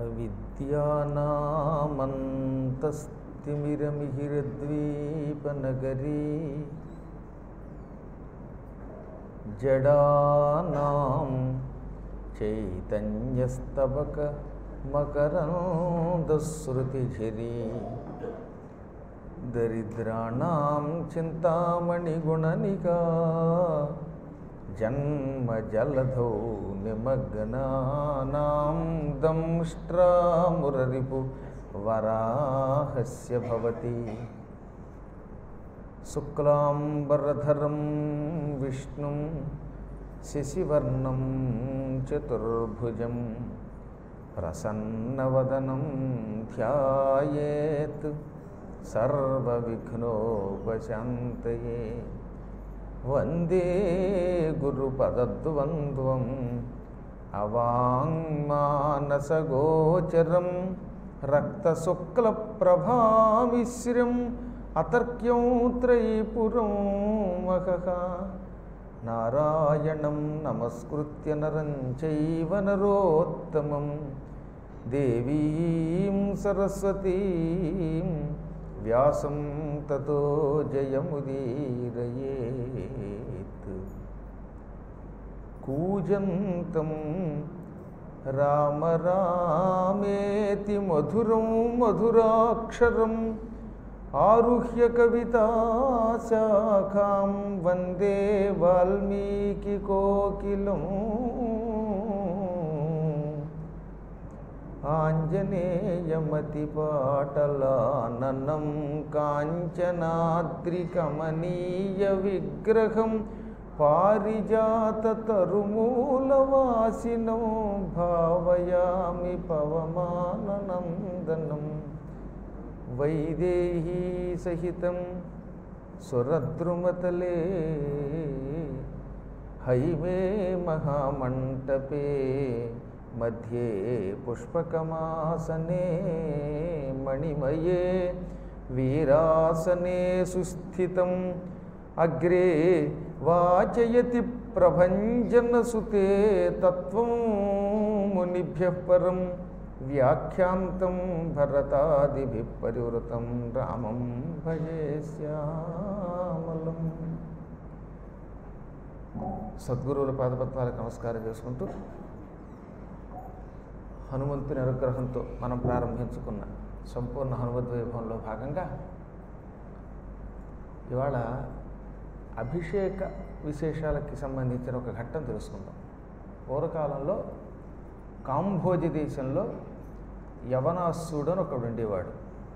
విద్యానామంతస్తిమిరమిహిరద్వీపనగరీ జడానాం చైతన్యస్తబక మకరందశ్రుతిఝరీ దరిద్రాణం చింతామణిగుణనికా జన్మజలధౌ నిమగ్నానాం దంష్ట్రామురరిపు వరాహస్య భవతి శుక్లాంబరధరం విష్ణుం శశివర్ణం చతుర్భుజం ప్రసన్నవదనం ధ్యాయేత్ సర్వవిఘ్నోపశాంతయే వందే గురుపదద్వంద్వం అవాంగ్మానసగోచరం రక్తశుక్లప్రభామిశ్రం అతర్క్యం త్రైపురం మహః నారాయణం నమస్కృత్య నరం చైవ నరోత్తమం దేవీం సరస్వతీం వ్యాసం తతో జయముదీరయేత్ కూజంతం రామ రామేతి మధురం మధురాక్షరం ఆరుహ్య కవితాశాఖాం వందే వాల్మీకి కోకిలం ఆంజనేయమతిపాటలాననం కాంచనాద్రికమనీయ విగ్రహం పారిజాతరుమూలవాసినం భావయామి పవమాననందనం వైదేహీ సహితం సురద్రుమతలే హైమే మహామంటపే मध्ये पुष्पकमासने मणिमये वीरासने सुस्थितम् अग्रे वाचयति प्रभञ्जनसुते तत्त्वं मुनिभ्यः परं व्याख्यान्तं भरतादिभिः परिवृतं रामं भजे శ్యామలం సద్గురువుల పాదపద్మాలకు నమస్కారం చేసుకుంటూ హనుమంతుని అనుగ్రహంతో మనం ప్రారంభించుకున్న సంపూర్ణ హనుమద్వైభవంలో భాగంగా ఇవాళ అభిషేక విశేషాలకి సంబంధించిన ఒక ఘట్టం తెలుసుకుందాం పూర్వకాలంలో కాంభోజి దేశంలో యవనాసుడు అని ఒకడు ఉండేవాడు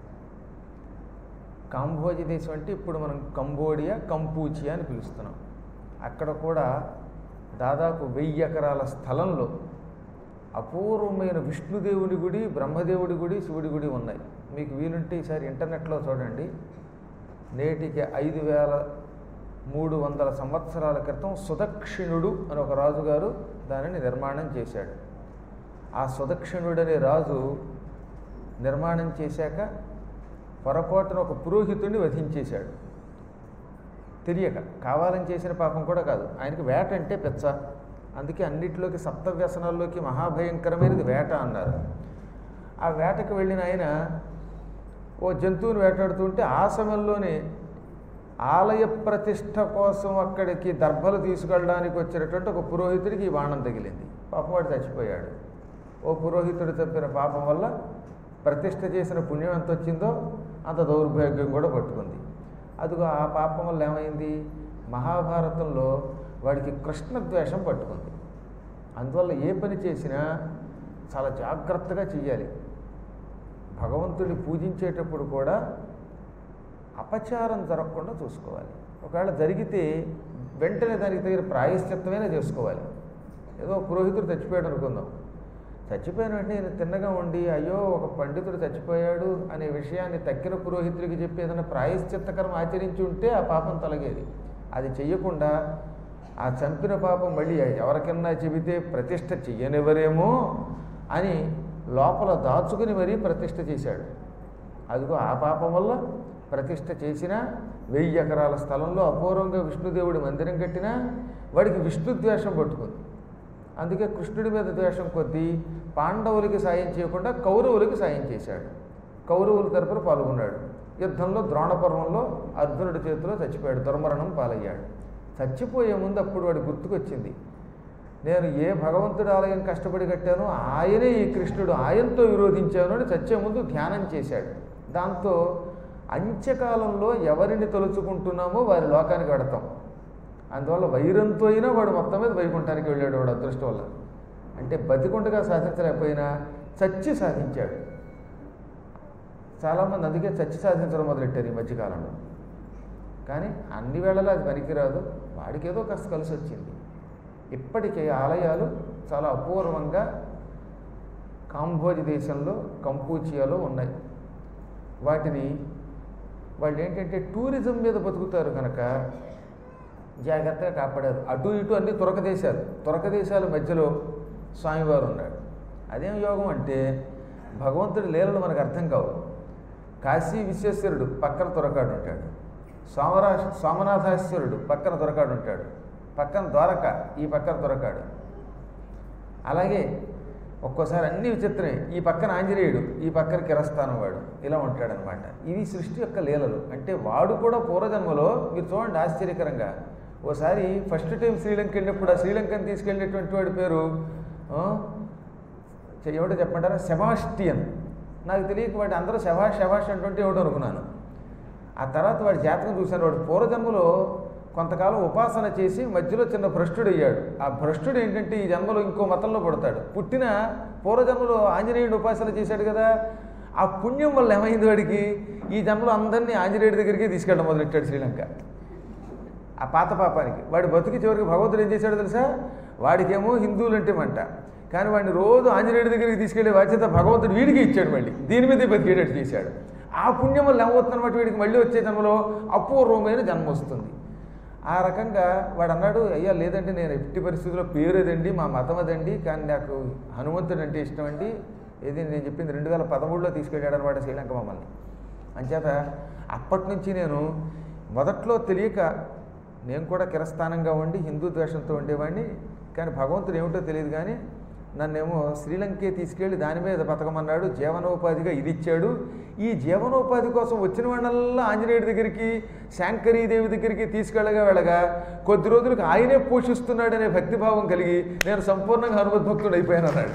కాంభోజి దేశం అంటే ఇప్పుడు మనం కంబోడియా కంపూచియా అని పిలుస్తున్నాం అక్కడ కూడా దాదాపు వెయ్యి ఎకరాల స్థలంలో అపూర్వమైన విష్ణుదేవుడి గుడి బ్రహ్మదేవుడి గుడి శివుడి గుడి ఉన్నాయి మీకు వీలుంటే ఈసారి ఇంటర్నెట్లో చూడండి నేటికి ఐదు వేల మూడు వందల సంవత్సరాల క్రితం సుదక్షిణుడు అని ఒక రాజుగారు దానిని నిర్మాణం చేశాడు ఆ సుదక్షిణుడు అనే రాజు నిర్మాణం చేశాక పొరపాటున ఒక పురోహితుడిని వధించేశాడు తెలియక కావాలని చేసిన పాపం కూడా కాదు ఆయనకి వేట అంటే పెచ్చ అందుకే అన్నిటిలోకి సప్త వ్యసనాల్లోకి మహాభయంకరమైనది వేట అన్నారు ఆ వేటకు వెళ్ళిన ఆయన ఓ జంతువుని వేటాడుతుంటే ఆ సమయంలోనే ఆలయ ప్రతిష్ట కోసం అక్కడికి దర్భలు తీసుకెళ్ళడానికి వచ్చినటువంటి ఒక పురోహితుడికి ఈ బాణం తగిలింది పాపవాడు చచ్చిపోయాడు ఓ పురోహితుడు తప్పిన పాపం వల్ల ప్రతిష్ట చేసిన పుణ్యం ఎంత వచ్చిందో అంత దౌర్భాగ్యం కూడా పట్టుకుంది అదిగో ఆ పాపం వల్ల ఏమైంది మహాభారతంలో వాడికి కృష్ణద్వేషం పట్టుకుంది అందువల్ల ఏ పని చేసినా చాలా జాగ్రత్తగా చెయ్యాలి భగవంతుడిని పూజించేటప్పుడు కూడా అపచారం జరగకుండా చూసుకోవాలి ఒకవేళ జరిగితే వెంటనే దానికి తగిన ప్రాయశ్చిత్తమైనా చేసుకోవాలి ఏదో పురోహితుడు చచ్చిపోయాడు అనుకుందాం చచ్చిపోయిన వెంటనే నేను తిన్నగా ఉండి అయ్యో ఒక పండితుడు చచ్చిపోయాడు అనే విషయాన్ని తక్కిన పురోహితుడికి చెప్పి ఏదైనా ప్రాయశ్చిత్తకరం ఆచరించి ఉంటే ఆ పాపం తొలగేది అది చెయ్యకుండా ఆ చంపిన పాపం మళ్ళీ ఎవరికన్నా చెబితే ప్రతిష్ట చెయ్యనివ్వరేమో అని లోపల దాచుకుని మరీ ప్రతిష్ట చేశాడు అదిగో ఆ పాపం వల్ల ప్రతిష్ట చేసినా వెయ్యి ఎకరాల స్థలంలో అపూర్వంగా విష్ణుదేవుడి మందిరం కట్టినా వాడికి విష్ణు ద్వేషం పట్టుకుంది అందుకే కృష్ణుడి మీద ద్వేషం కొద్దీ పాండవులకి సాయం చేయకుండా కౌరవులకి సాయం చేశాడు కౌరవుల తరపున పాల్గొన్నాడు యుద్ధంలో ద్రోణపర్వంలో అర్జునుడి చేతిలో చచ్చిపోయాడు దుర్మరణం పాలయ్యాడు చచ్చిపోయే ముందు అప్పుడు వాడి గుర్తుకొచ్చింది నేను ఏ భగవంతుడి ఆలయం కష్టపడి కట్టానో ఆయనే ఈ కృష్ణుడు ఆయనతో విరోధించాను అని చచ్చే ముందు ధ్యానం చేశాడు దాంతో అంత్యకాలంలో ఎవరిని తలుచుకుంటున్నామో వారి లోకానికి వెడతాం అందువల్ల వైరంతో అయినా వాడు మొత్తం మీద వైకుంఠానికి వెళ్ళాడు వాడు అదృష్టం వల్ల అంటే బతికుండగా సాధించలేకపోయినా చచ్చి సాధించాడు చాలామంది అందుకే చచ్చి సాధించడం మొదలెట్టారు ఈ మధ్యకాలంలో కానీ అన్ని వేళలా అది పనికిరాదు వాడికి ఏదో కాస్త కలిసి వచ్చింది ఇప్పటికీ ఆలయాలు చాలా అపూర్వంగా కాంబోజి దేశంలో కంపూచియాలో ఉన్నాయి వాటిని వాళ్ళు ఏంటంటే టూరిజం మీద బతుకుతారు కనుక జాగ్రత్తగా కాపాడారు అటు ఇటు అన్ని తురక దేశాలు తురక దేశాల మధ్యలో స్వామివారు ఉన్నాడు అదేం యోగం అంటే భగవంతుడి లీలలు మనకు అర్థం కావు కాశీ విశ్వేశ్వరుడు పక్కన తురకాడు ఉంటాడు సోమరా సోమనాథాశ్వరుడు పక్కన దొరకాడు ఉంటాడు పక్కన ద్వారక ఈ పక్కన దొరకాడు అలాగే ఒక్కోసారి అన్ని విచిత్రమే ఈ పక్కన ఆంజనేయుడు ఈ పక్కన కిరస్థానం వాడు ఇలా ఉంటాడనమాట ఇవి సృష్టి యొక్క లీలలు అంటే వాడు కూడా పూర్వజన్మలో మీరు చూడండి ఆశ్చర్యకరంగా ఓసారి ఫస్ట్ టైం శ్రీలంక వెళ్ళినప్పుడు ఆ శ్రీలంకని తీసుకెళ్ళినటువంటి వాడి పేరు ఆ, చె- ఏమిటో చెప్పమంటారా సెబాస్టియన్ నాకు తెలియక వాడు అందరూ శభాష్ శభాష్ అంటుంటే ఏమిటో అనుకున్నాను ఆ తర్వాత వాడి జాతకం చూశాను వాడు పూర్వజన్మలో కొంతకాలం ఉపాసన చేసి మధ్యలో చిన్న భ్రష్టుడు అయ్యాడు ఆ భ్రష్టుడు ఏంటంటే ఈ జన్మలో ఇంకో మతంలో పడతాడు పుట్టిన పూర్వజన్మలో ఆంజనేయుడు ఉపాసన చేశాడు కదా ఆ పుణ్యం వల్ల ఏమైంది వాడికి ఈ జన్మలో అందరినీ ఆంజనేయుడి దగ్గరికి తీసుకెళ్ళడం మొదలెట్టాడు శ్రీలంక ఆ పాత పాపానికి వాడు బతికి చివరికి భగవంతుడు ఏం చేశాడో తెలుసా వాడికేమో హిందువులు అంటే మంట కానీ వాడిని రోజు ఆంజనేయుడి దగ్గరికి తీసుకెళ్లే బాధ్యత భగవంతుడు వీడికి ఇచ్చాడు మళ్ళీ దీని మీదే బతికేటట్టు చేశాడు ఆ పుణ్యం వల్ల ఏమవుతుందన్నమాట వీడికి మళ్ళీ వచ్చే జన్మలో అపూర్వమైన జన్మ వస్తుంది ఆ రకంగా వాడు అన్నాడు అయ్యా లేదండి నేను ఎట్టి పరిస్థితుల్లో పేరు ఏదండి మా మతం అదండి కానీ నాకు హనుమంతుడు అంటే ఇష్టం అండి ఏది నేను చెప్పింది రెండు వేల పదమూడులో తీసుకెళ్ళాడు అనమాట శ్రీలంక మమ్మల్ని అంచేత అప్పటి నుంచి నేను మొదట్లో తెలియక నేను కూడా కిరస్థానంగా ఉండి హిందూ ద్వేషంతో ఉండేవాడిని కానీ భగవంతుడు ఏమిటో తెలియదు కానీ నన్నేమో శ్రీలంకే తీసుకెళ్ళి దాని మీద బతకమన్నాడు జీవనోపాధిగా ఇది ఇచ్చాడు ఈ జీవనోపాధి కోసం వచ్చిన వాళ్ళల్లా ఆంజనేయుడి దగ్గరికి శాంకరీదేవి దగ్గరికి తీసుకెళ్ళగా వెళ్ళగా కొద్ది రోజులకు ఆయనే పోషిస్తున్నాడనే భక్తిభావం కలిగి నేను సంపూర్ణంగా హనుమద్భక్తుడు అయిపోయాను అన్నాడు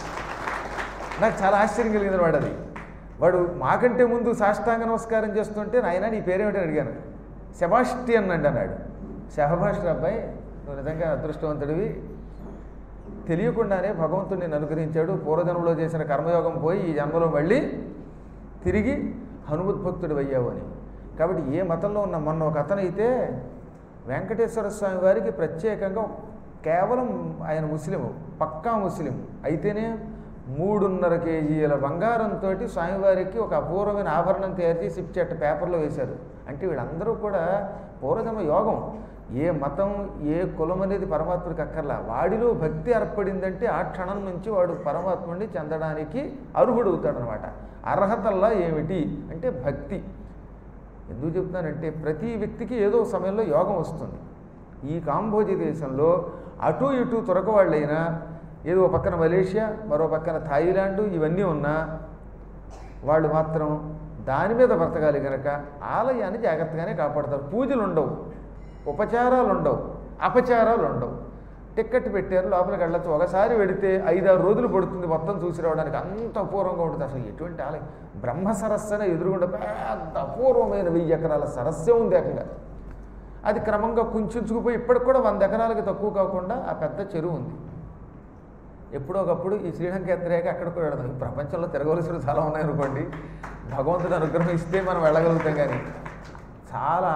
నాకు చాలా ఆశ్చర్యం కలిగింది వాడు అది వాడు మాకంటే ముందు సాష్టాంగ నమస్కారం చేస్తుంటే నాయన నీ పేరేమిటని అడిగాను సెబాస్టియన్ అండి అన్నాడు శహభాష్టర్ అబ్బాయి నువ్వు నిజంగా అదృష్టవంతుడివి తెలియకుండానే భగవంతుడు నేను అనుగ్రహించాడు పూర్వజన్మలో చేసిన కర్మయోగం పోయి ఈ జన్మలో మళ్ళీ తిరిగి హనుమద్భక్తుడు అయ్యావు అని కాబట్టి ఏ మతంలో ఉన్న మొన్న ఒక అతనైతే వెంకటేశ్వర స్వామి వారికి ప్రత్యేకంగా కేవలం ఆయన ముస్లిం పక్కా ముస్లిం అయితేనే మూడున్నర కేజీల బంగారంతో స్వామివారికి ఒక అపూర్వమైన ఆభరణం తయారు చేసి ఇచ్చేట పేపర్లో వేశారు అంటే వీళ్ళందరూ కూడా పూర్వజన్మ యోగం ఏ మతం ఏ కులం అనేది పరమాత్ముడికి అక్కర్లా వాడిలో భక్తి ఏర్పడిందంటే ఆ క్షణం నుంచి వాడు పరమాత్ముడిని చెందడానికి అర్హుడవుతాడనమాట అర్హతల్లా ఏమిటి అంటే భక్తి ఎందుకు చెప్తున్నానంటే ప్రతి వ్యక్తికి ఏదో సమయంలో యోగం వస్తుంది ఈ కాంబోజీ దేశంలో అటు ఇటు తురకవాళ్ళైనా ఏదో ఒక పక్కన మలేషియా మరో పక్కన థాయిలాండ్ ఇవన్నీ ఉన్నా వాళ్ళు మాత్రం దాని మీద బ్రతకాలి కనుక ఆలయాన్ని జాగ్రత్తగానే కాపాడతారు పూజలు ఉండవు ఉపచారాలు ఉండవు అపచారాలు ఉండవు టిక్కెట్ పెట్టారు లోపలికి వెళ్ళచ్చు ఒకసారి వెడితే ఐదారు రోజులు పడుతుంది మొత్తం చూసి రావడానికి అంత అపూర్వంగా ఉంటుంది అసలు ఎటువంటి ఆలయం బ్రహ్మ సరస్సు అనే ఎదురుగుండా పెద్ద అపూర్వమైన వెయ్యి ఎకరాల సరస్సే ఉంది ఏకంగా అది క్రమంగా కుంచుకుపోయి ఇప్పటికి కూడా వంద ఎకరాలకి తక్కువ కాకుండా ఆ పెద్ద చెరువు ఉంది ఎప్పుడో ఒకప్పుడు ఈ శ్రీలంక ఎత్తరేక అక్కడ కూడా వెళదాం ఈ ప్రపంచంలో తిరగవలసిన చాలా ఉన్నాయనుకోండి భగవంతుడు అనుగ్రహం ఇస్తే మనం వెళ్ళగలుగుతాం కానీ చాలా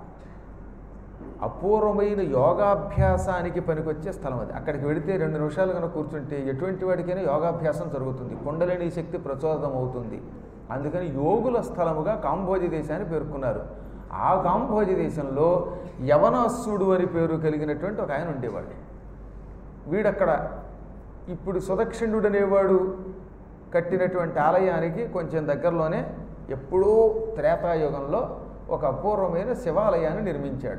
అపూర్వమైన యోగాభ్యాసానికి పనికొచ్చే స్థలం అది అక్కడికి వెళితే రెండు నిమిషాలు కనుక కూర్చుంటే ఎటువంటి వాడికైనా యోగాభ్యాసం జరుగుతుంది కుండలిని శక్తి ప్రచోదనం అవుతుంది అందుకని యోగుల స్థలముగా కాంబోజి దేశాన్ని పేర్కొన్నారు ఆ కాంబోజి దేశంలో యవనాసుడు అని పేరు కలిగినటువంటి ఒక ఆయన ఉండేవాడు వీడక్కడ ఇప్పుడు సుదక్షిణుడు అనేవాడు కట్టినటువంటి ఆలయానికి కొంచెం దగ్గరలోనే ఎప్పుడూ త్రేతాయుగంలో ఒక అపూర్వమైన శివాలయాన్ని నిర్మించాడు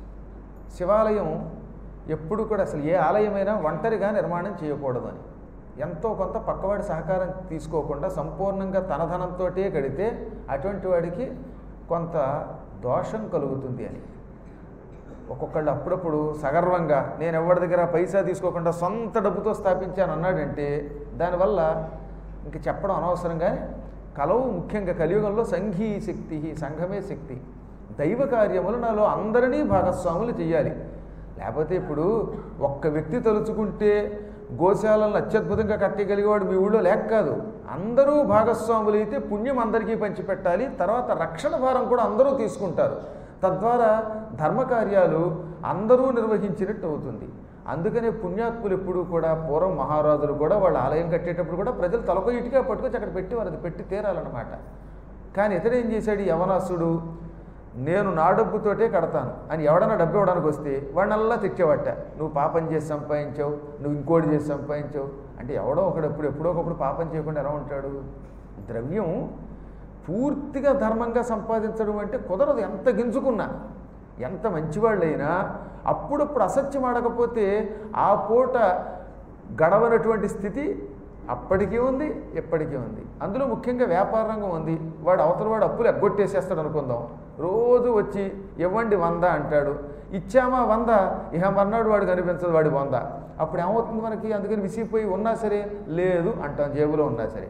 శివాలయం ఎప్పుడు కూడా అసలు ఏ ఆలయమైనా ఒంటరిగా నిర్మాణం చేయకూడదని ఎంతో కొంత పక్కవాడి సహకారం తీసుకోకుండా సంపూర్ణంగా తన ధనంతోటే కడితే అటువంటి వాడికి కొంత దోషం కలుగుతుంది అని ఒక్కొక్కళ్ళు అప్పుడప్పుడు సగర్వంగా నేను ఎవరి దగ్గర పైసా తీసుకోకుండా సొంత డబ్బుతో స్థాపించాను అన్నాడంటే దానివల్ల ఇంక చెప్పడం అనవసరం కానీ కలవు ముఖ్యంగా కలియుగంలో సంఘీ శక్తి సంఘమే శక్తి దైవ కార్యములు నాలో అందరినీ భాగస్వాములు చేయాలి లేకపోతే ఇప్పుడు ఒక్క వ్యక్తి తలుచుకుంటే గోశాలను అత్యద్భుతంగా కట్టగలిగేవాడు మీ ఊళ్ళో లేక కాదు అందరూ భాగస్వాములు అయితే పుణ్యం అందరికీ పంచిపెట్టాలి తర్వాత రక్షణ భారం కూడా అందరూ తీసుకుంటారు తద్వారా ధర్మకార్యాలు అందరూ నిర్వహించినట్టు అవుతుంది అందుకనే పుణ్యాత్ములు ఎప్పుడూ కూడా పూర్వం మహారాజులు కూడా వాళ్ళ ఆలయం కట్టేటప్పుడు కూడా ప్రజలు తలకో ఇటుగా పట్టుకొచ్చి అక్కడ పెట్టి వారు అది పెట్టి తీరాలన్నమాట కానీ ఇతడు ఏం చేశాడు ఈ యవనాసుడు నేను నా డబ్బుతోటే కడతాను అని ఎవడన్నా డబ్బు ఇవ్వడానికి వస్తే వాడినల్లా తెచ్చేవట నువ్వు పాపం చేసి సంపాదించావు నువ్వు ఇంకోటి చేసి సంపాదించావు అంటే ఎవడో ఒకడు ఎప్పుడు ఎప్పుడో ఒకప్పుడు పాపం చేయకుండా ఎలా ఉంటాడు ద్రవ్యం పూర్తిగా ధర్మంగా సంపాదించడం అంటే కుదరదు ఎంత గింజుకున్నా ఎంత మంచివాళ్ళైనా అప్పుడప్పుడు అసత్యం ఆడకపోతే ఆ పూట గడవనటువంటి స్థితి అప్పటికీ ఉంది ఎప్పటికీ ఉంది అందులో ముఖ్యంగా వ్యాపార రంగం ఉంది వాడు అవతల వాడు అప్పులు ఎగ్గొట్టేసేస్తాడు అనుకుందాం రోజు వచ్చి ఇవ్వండి వంద అంటాడు ఇచ్చామా వంద ఇహ మర్నాడు వాడు కనిపించదు వాడి వంద అప్పుడు ఏమవుతుంది మనకి అందుకని విసిగిపోయి ఉన్నా సరే లేదు అంటాం జేబులో ఉన్నా సరే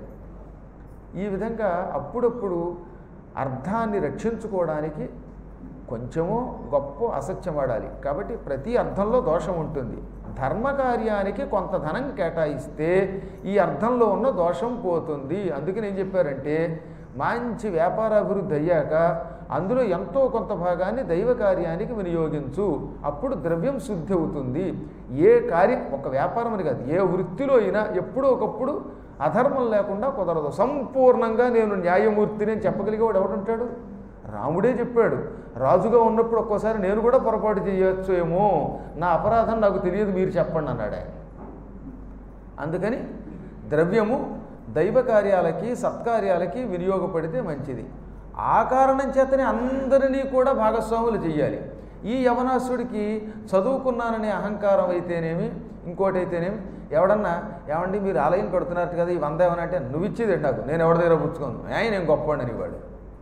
ఈ విధంగా అప్పుడప్పుడు అర్థాన్ని రక్షించుకోవడానికి కొంచెమో గొప్ప అసత్యం వాడాలి కాబట్టి ప్రతి అర్థంలో దోషం ఉంటుంది ధర్మకార్యానికి కొంత ధనం కేటాయిస్తే ఈ అర్థంలో ఉన్న దోషం పోతుంది అందుకని ఏం చెప్పారంటే మంచి వ్యాపార అభివృద్ధి అయ్యాక అందులో ఎంతో కొంత భాగాన్ని దైవ కార్యానికి వినియోగించు అప్పుడు ద్రవ్యం శుద్ధి అవుతుంది ఏ కార్యం ఒక వ్యాపారం అని కాదు ఏ వృత్తిలో అయినా ఎప్పుడో ఒకప్పుడు అధర్మం లేకుండా కుదరదు సంపూర్ణంగా నేను న్యాయమూర్తిని అని చెప్పగలిగేవాడు ఎవడుంటాడు రాముడే చెప్పాడు రాజుగా ఉన్నప్పుడు ఒక్కోసారి నేను కూడా పొరపాటు చేయొచ్చు ఏమో నా అపరాధం నాకు తెలియదు మీరు చెప్పండి అన్నాడు ఆయన అందుకని ద్రవ్యము దైవ కార్యాలకి సత్కార్యాలకి వినియోగపడితే మంచిది ఆ కారణం చేతనే అందరినీ కూడా భాగస్వాములు చెయ్యాలి ఈ యవనాసుడికి చదువుకున్నాననే అహంకారం అయితేనేమి ఇంకోటి అయితేనేమి ఎవడన్నా ఏమండి మీరు ఆలయం కడుతున్నట్టు కదా ఈ వంద ఏమన్నా అంటే నువ్వు ఇచ్చేది నాకు నేను ఎవరి దగ్గర పుచ్చుకోను ఆయన నేను గొప్పవాడని వాడు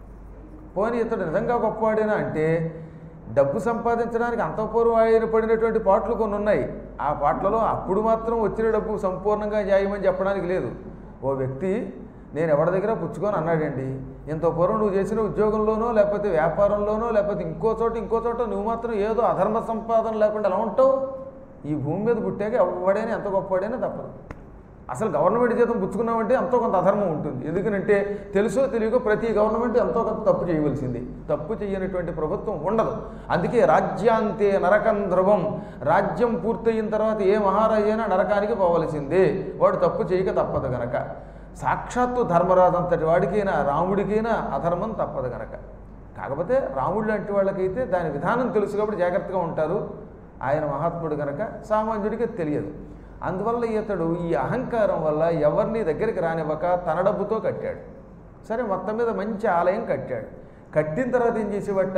పోనీ ఇతడు నిజంగా గొప్పవాడేనా అంటే డబ్బు సంపాదించడానికి అంతపూర్వం ఆయన పడినటువంటి పాటలు కొన్ని ఉన్నాయి ఆ పాటలలో అప్పుడు మాత్రం వచ్చిన డబ్బు సంపూర్ణంగా న్యాయమని చెప్పడానికి లేదు ఓ వ్యక్తి నేను ఎవరి దగ్గర పుచ్చుకొని అన్నాడండి ఇంత పూర్వం నువ్వు చేసిన ఉద్యోగంలోనో లేకపోతే వ్యాపారంలోనో లేకపోతే ఇంకో చోట ఇంకో చోట నువ్వు మాత్రం ఏదో అధర్మ సంపాదన లేకుండా ఎలా ఉంటావు ఈ భూమి మీద పుట్టాక ఎవడైనా ఎంత గొప్పవాడైనా తప్పదు అసలు గవర్నమెంట్ జీతం పుచ్చుకున్నామంటే ఎంతో కొంత అధర్మం ఉంటుంది ఎందుకంటే తెలుసో తెలియకో ప్రతి గవర్నమెంట్ ఎంతో కొంత తప్పు చేయవలసింది తప్పు చేయనటువంటి ప్రభుత్వం ఉండదు అందుకే రాజ్యాంతే నరకం ధ్రువం రాజ్యం పూర్తయిన తర్వాత ఏ మహారాజైనా నరకానికి పోవలసిందే వాడు తప్పు చేయక తప్పదు గనక సాక్షాత్తు ధర్మరాజు అంతటి వాడికైనా రాముడికైనా అధర్మం తప్పదు గనక కాకపోతే రాముడు లాంటి వాళ్ళకైతే దాని విధానం తెలుసు కాబట్టి జాగ్రత్తగా ఉంటారు ఆయన మహాత్ముడు గనక సామాన్యుడికి తెలియదు అందువల్ల ఇతడు ఈ అహంకారం వల్ల ఎవరిని దగ్గరికి రానివ్వక తన డబ్బుతో కట్టాడు సరే మొత్తం మీద మంచి ఆలయం కట్టాడు కట్టిన తర్వాత ఏం చేసేవట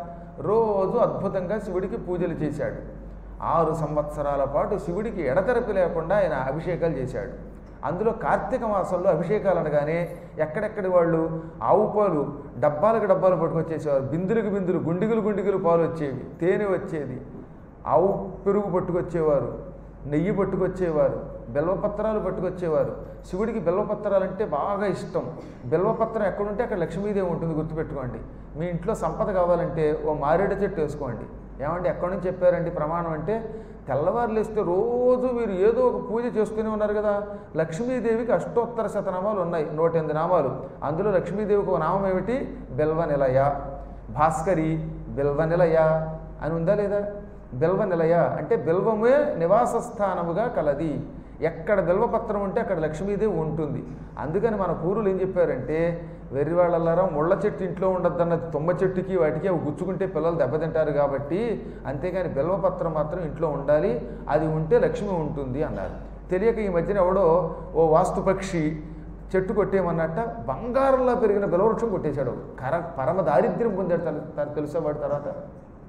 రోజు అద్భుతంగా శివుడికి పూజలు చేశాడు ఆరు సంవత్సరాల పాటు శివుడికి ఎడతెరపి లేకుండా ఆయన అభిషేకాలు చేశాడు అందులో కార్తీక మాసంలో అభిషేకాలు అనగానే ఎక్కడెక్కడి వాళ్ళు ఆవు పాలు డబ్బాలకు డబ్బాలు పట్టుకొచ్చేసేవారు బిందులకు బిందులు గుండిగులు గుండిగులు పాలు వచ్చేవి తేనె వచ్చేది ఆవు పెరుగు పట్టుకొచ్చేవారు నెయ్యి పట్టుకొచ్చేవారు బెల్వపత్రాలు పట్టుకొచ్చేవారు శివుడికి బెల్వపత్రాలు అంటే బాగా ఇష్టం బెల్వపత్రం ఎక్కడుంటే అక్కడ లక్ష్మీదేవి ఉంటుంది గుర్తుపెట్టుకోండి మీ ఇంట్లో సంపద కావాలంటే ఓ మారేడు చెట్టు వేసుకోండి ఏమండి ఎక్కడి నుంచి చెప్పారండి ప్రమాణం అంటే తెల్లవారు లేస్తే రోజు మీరు ఏదో ఒక పూజ చేసుకుని ఉన్నారు కదా లక్ష్మీదేవికి అష్టోత్తర శతనామాలు ఉన్నాయి నూట ఎనిమిది నామాలు అందులో లక్ష్మీదేవికి ఒక నామం ఏమిటి బెల్వ నిలయ భాస్కరి బెల్వ నిలయ అని ఉందా లేదా బెల్వ నిలయ అంటే బెల్వమే నివాస స్థానముగా కలది ఎక్కడ బెల్వపత్రం ఉంటే అక్కడ లక్ష్మీదేవి ఉంటుంది అందుకని మన పూర్వులు ఏం చెప్పారంటే వెర్రివాళ్ళలారా ముళ్ళ చెట్టు ఇంట్లో ఉండద్దన్నది తుమ్మ చెట్టుకి వాటికి అవి గుచ్చుకుంటే పిల్లలు దెబ్బతింటారు కాబట్టి అంతేగాని బెల్వపత్రం మాత్రం ఇంట్లో ఉండాలి అది ఉంటే లక్ష్మి ఉంటుంది అన్నారు తెలియక ఈ మధ్యన ఎవడో ఓ వాస్తు పక్షి చెట్టు కొట్టేయమన్నట్ట బంగారంలో పెరిగిన బెలవృక్షం కొట్టేశాడు కర పరమ దారిద్ర్యం పొందాడు తన తను తెలుసా వాడి తర్వాత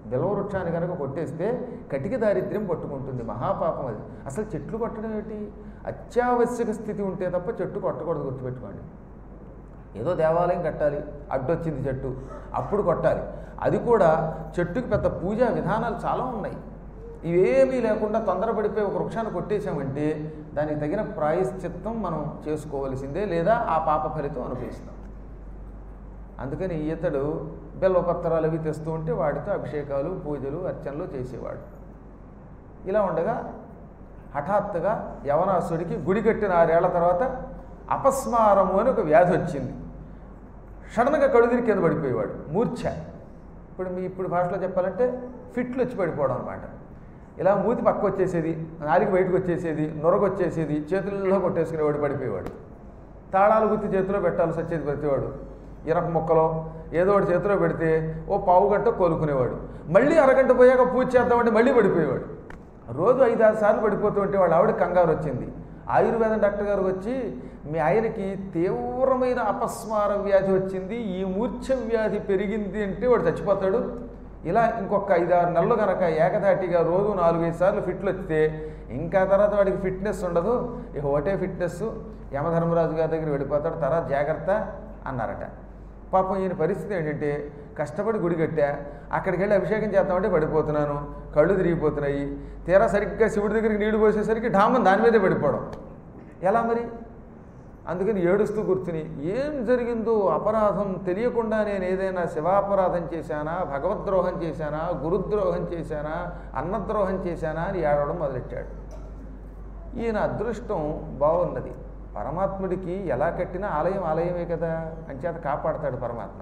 బిలవవృక్షాన్ని కనుక కొట్టేస్తే కటిక దారిద్ర్యం పట్టుకుంటుంది మహాపాపం అది అసలు చెట్లు కొట్టడం ఏంటి అత్యావశ్యక స్థితి ఉంటే తప్ప చెట్టు కొట్టకూడదు గుర్తుపెట్టుకోండి ఏదో దేవాలయం కట్టాలి అడ్డొచ్చింది చెట్టు అప్పుడు కొట్టాలి అది కూడా చెట్టుకి పెద్ద పూజా విధానాలు చాలా ఉన్నాయి ఇవేమీ లేకుండా తొందరపడిపోయి ఒక వృక్షాన్ని కొట్టేశామంటే దానికి తగిన ప్రాయశ్చిత్తం మనం చేసుకోవలసిందే లేదా ఆ పాప ఫలితం అనుభవిస్తాం అందుకని ఇతడు బెల్లపత్రాలు అవి తెస్తూ ఉంటే వాటితో అభిషేకాలు పూజలు అర్చనలు చేసేవాడు ఇలా ఉండగా హఠాత్తుగా యవనాసుడికి గుడి కట్టిన ఆరేళ్ల తర్వాత అపస్మారము అని ఒక వ్యాధి వచ్చింది సడన్గా కడుదిరి కింద పడిపోయేవాడు మూర్ఛ ఇప్పుడు మీ ఇప్పుడు భాషలో చెప్పాలంటే ఫిట్లు వచ్చి పడిపోవడం అనమాట ఇలా మూతి పక్క వచ్చేసేది నాలుగు బయటకు వచ్చేసేది నొరగ వచ్చేసేది చేతుల్లో కొట్టేసుకునేవాడు పడిపోయేవాడు తాళాలు గుర్తి చేతిలో పెట్టాల్సి వచ్చేది ప్రతివాడు ఇరక ముక్కలో ఏదో ఒకటి చేతిలో పెడితే ఓ పావు గంట కోలుకునేవాడు మళ్ళీ అరగంట పోయాక పూజ చేద్దామంటే మళ్ళీ పడిపోయేవాడు రోజు ఐదు ఆరు సార్లు పడిపోతూ ఉంటే వాళ్ళ ఆవిడ కంగారు వచ్చింది ఆయుర్వేదం డాక్టర్ గారు వచ్చి మీ ఆయనకి తీవ్రమైన అపస్మార వ్యాధి వచ్చింది ఈ మూర్ఛ వ్యాధి పెరిగింది అంటే వాడు చచ్చిపోతాడు ఇలా ఇంకొక ఐదారు నెలలు కనుక ఏకధాటిగా రోజు నాలుగైదు సార్లు ఫిట్లు వస్తే ఇంకా తర్వాత వాడికి ఫిట్నెస్ ఉండదు ఇక ఒకటే ఫిట్నెస్ యమధర్మరాజు గారి దగ్గర వెళ్ళిపోతాడు తర్వాత జాగ్రత్త అన్నారట పాపం ఈయన పరిస్థితి ఏంటంటే కష్టపడి గుడి కట్టా అక్కడికి వెళ్ళి అభిషేకం చేద్దామంటే పడిపోతున్నాను కళ్ళు తిరిగిపోతున్నాయి తీరా సరిగ్గా శివుడి దగ్గరికి నీళ్లు పోసేసరికి ఢామం దాని మీదే పడిపోవడం ఎలా మరి అందుకని ఏడుస్తూ కూర్చుని ఏం జరిగిందో అపరాధం తెలియకుండా నేను ఏదైనా శివాపరాధం చేశానా భగవద్ద్రోహం చేశానా గురుద్రోహం చేశానా అన్నద్రోహం చేశానా అని ఏడవడం మొదలెట్టాడు ఈయన అదృష్టం బాగున్నది పరమాత్ముడికి ఎలా కట్టినా ఆలయం ఆలయమే కదా అంచేత కాపాడతాడు పరమాత్మ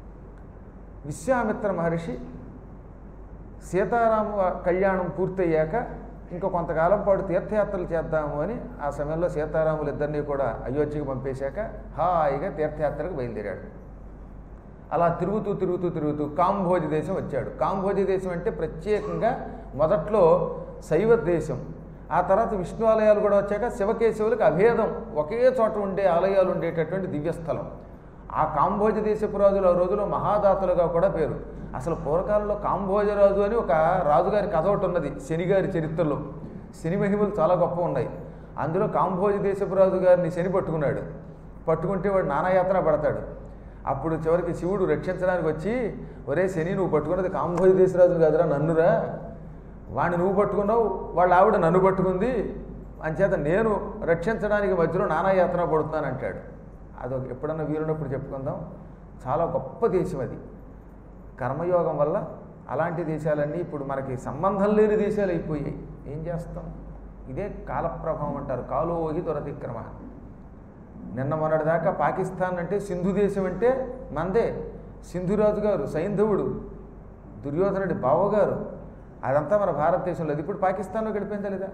విశ్వామిత్ర మహర్షి సీతారామ కళ్యాణం పూర్తయ్యాక ఇంకా కొంతకాలం పాటు తీర్థయాత్రలు చేద్దాము అని ఆ సమయంలో సీతారాములు ఇద్దరినీ కూడా అయోధ్యకు పంపేశాక హాయిగా తీర్థయాత్రకు బయలుదేరాడు అలా తిరుగుతూ తిరుగుతూ తిరుగుతూ కాంభోజి దేశం వచ్చాడు కాంభోజి దేశం అంటే ప్రత్యేకంగా మొదట్లో శైవ దేశం ఆ తర్వాత విష్ణు ఆలయాలు కూడా వచ్చాక శివకేశవులకు అభేదం ఒకే చోట ఉండే ఆలయాలు ఉండేటటువంటి దివ్యస్థలం ఆ కాంభోజ దేశపు రాజులు ఆ రోజులో మహాదాతలుగా కూడా పేరు అసలు పూర్వకాలంలో కాంభోజరాజు అని ఒక రాజుగారి కథ ఒకటి ఉన్నది శనిగారి చరిత్రలో శని మహిమలు చాలా గొప్ప ఉన్నాయి అందులో కాంభోజ దేశపు రాజు గారిని శని పట్టుకున్నాడు పట్టుకుంటే వాడు నానాయాత్ర పడతాడు అప్పుడు చివరికి శివుడు రక్షించడానికి వచ్చి ఒరే శని నువ్వు పట్టుకున్నది కాంభోజ దేశరాజు కాదురా నన్నురా వాడిని నువ్వు పట్టుకున్నావు వాళ్ళ ఆవిడ నన్ను పట్టుకుంది అంచేత నేను రక్షించడానికి మధ్యలో నానాయాత్ర పడుతున్నాను అంటాడు అదొక ఎప్పుడన్నా వీరున్నప్పుడు చెప్పుకుందాం చాలా గొప్ప దేశం అది కర్మయోగం వల్ల అలాంటి దేశాలన్నీ ఇప్పుడు మనకి సంబంధం లేని దేశాలు అయిపోయాయి ఏం చేస్తాం ఇదే కాలప్రభావం అంటారు కాలోహి దురతిక్రమ నిన్న మొన్నటి దాకా పాకిస్తాన్ అంటే సింధు దేశం అంటే మందే సింధురాజు గారు సైంధవుడు దుర్యోధనుడి బావగారు అదంతా మన భారతదేశంలో అది ఇప్పుడు పాకిస్తాన్లో గడిపోయిందా లేదా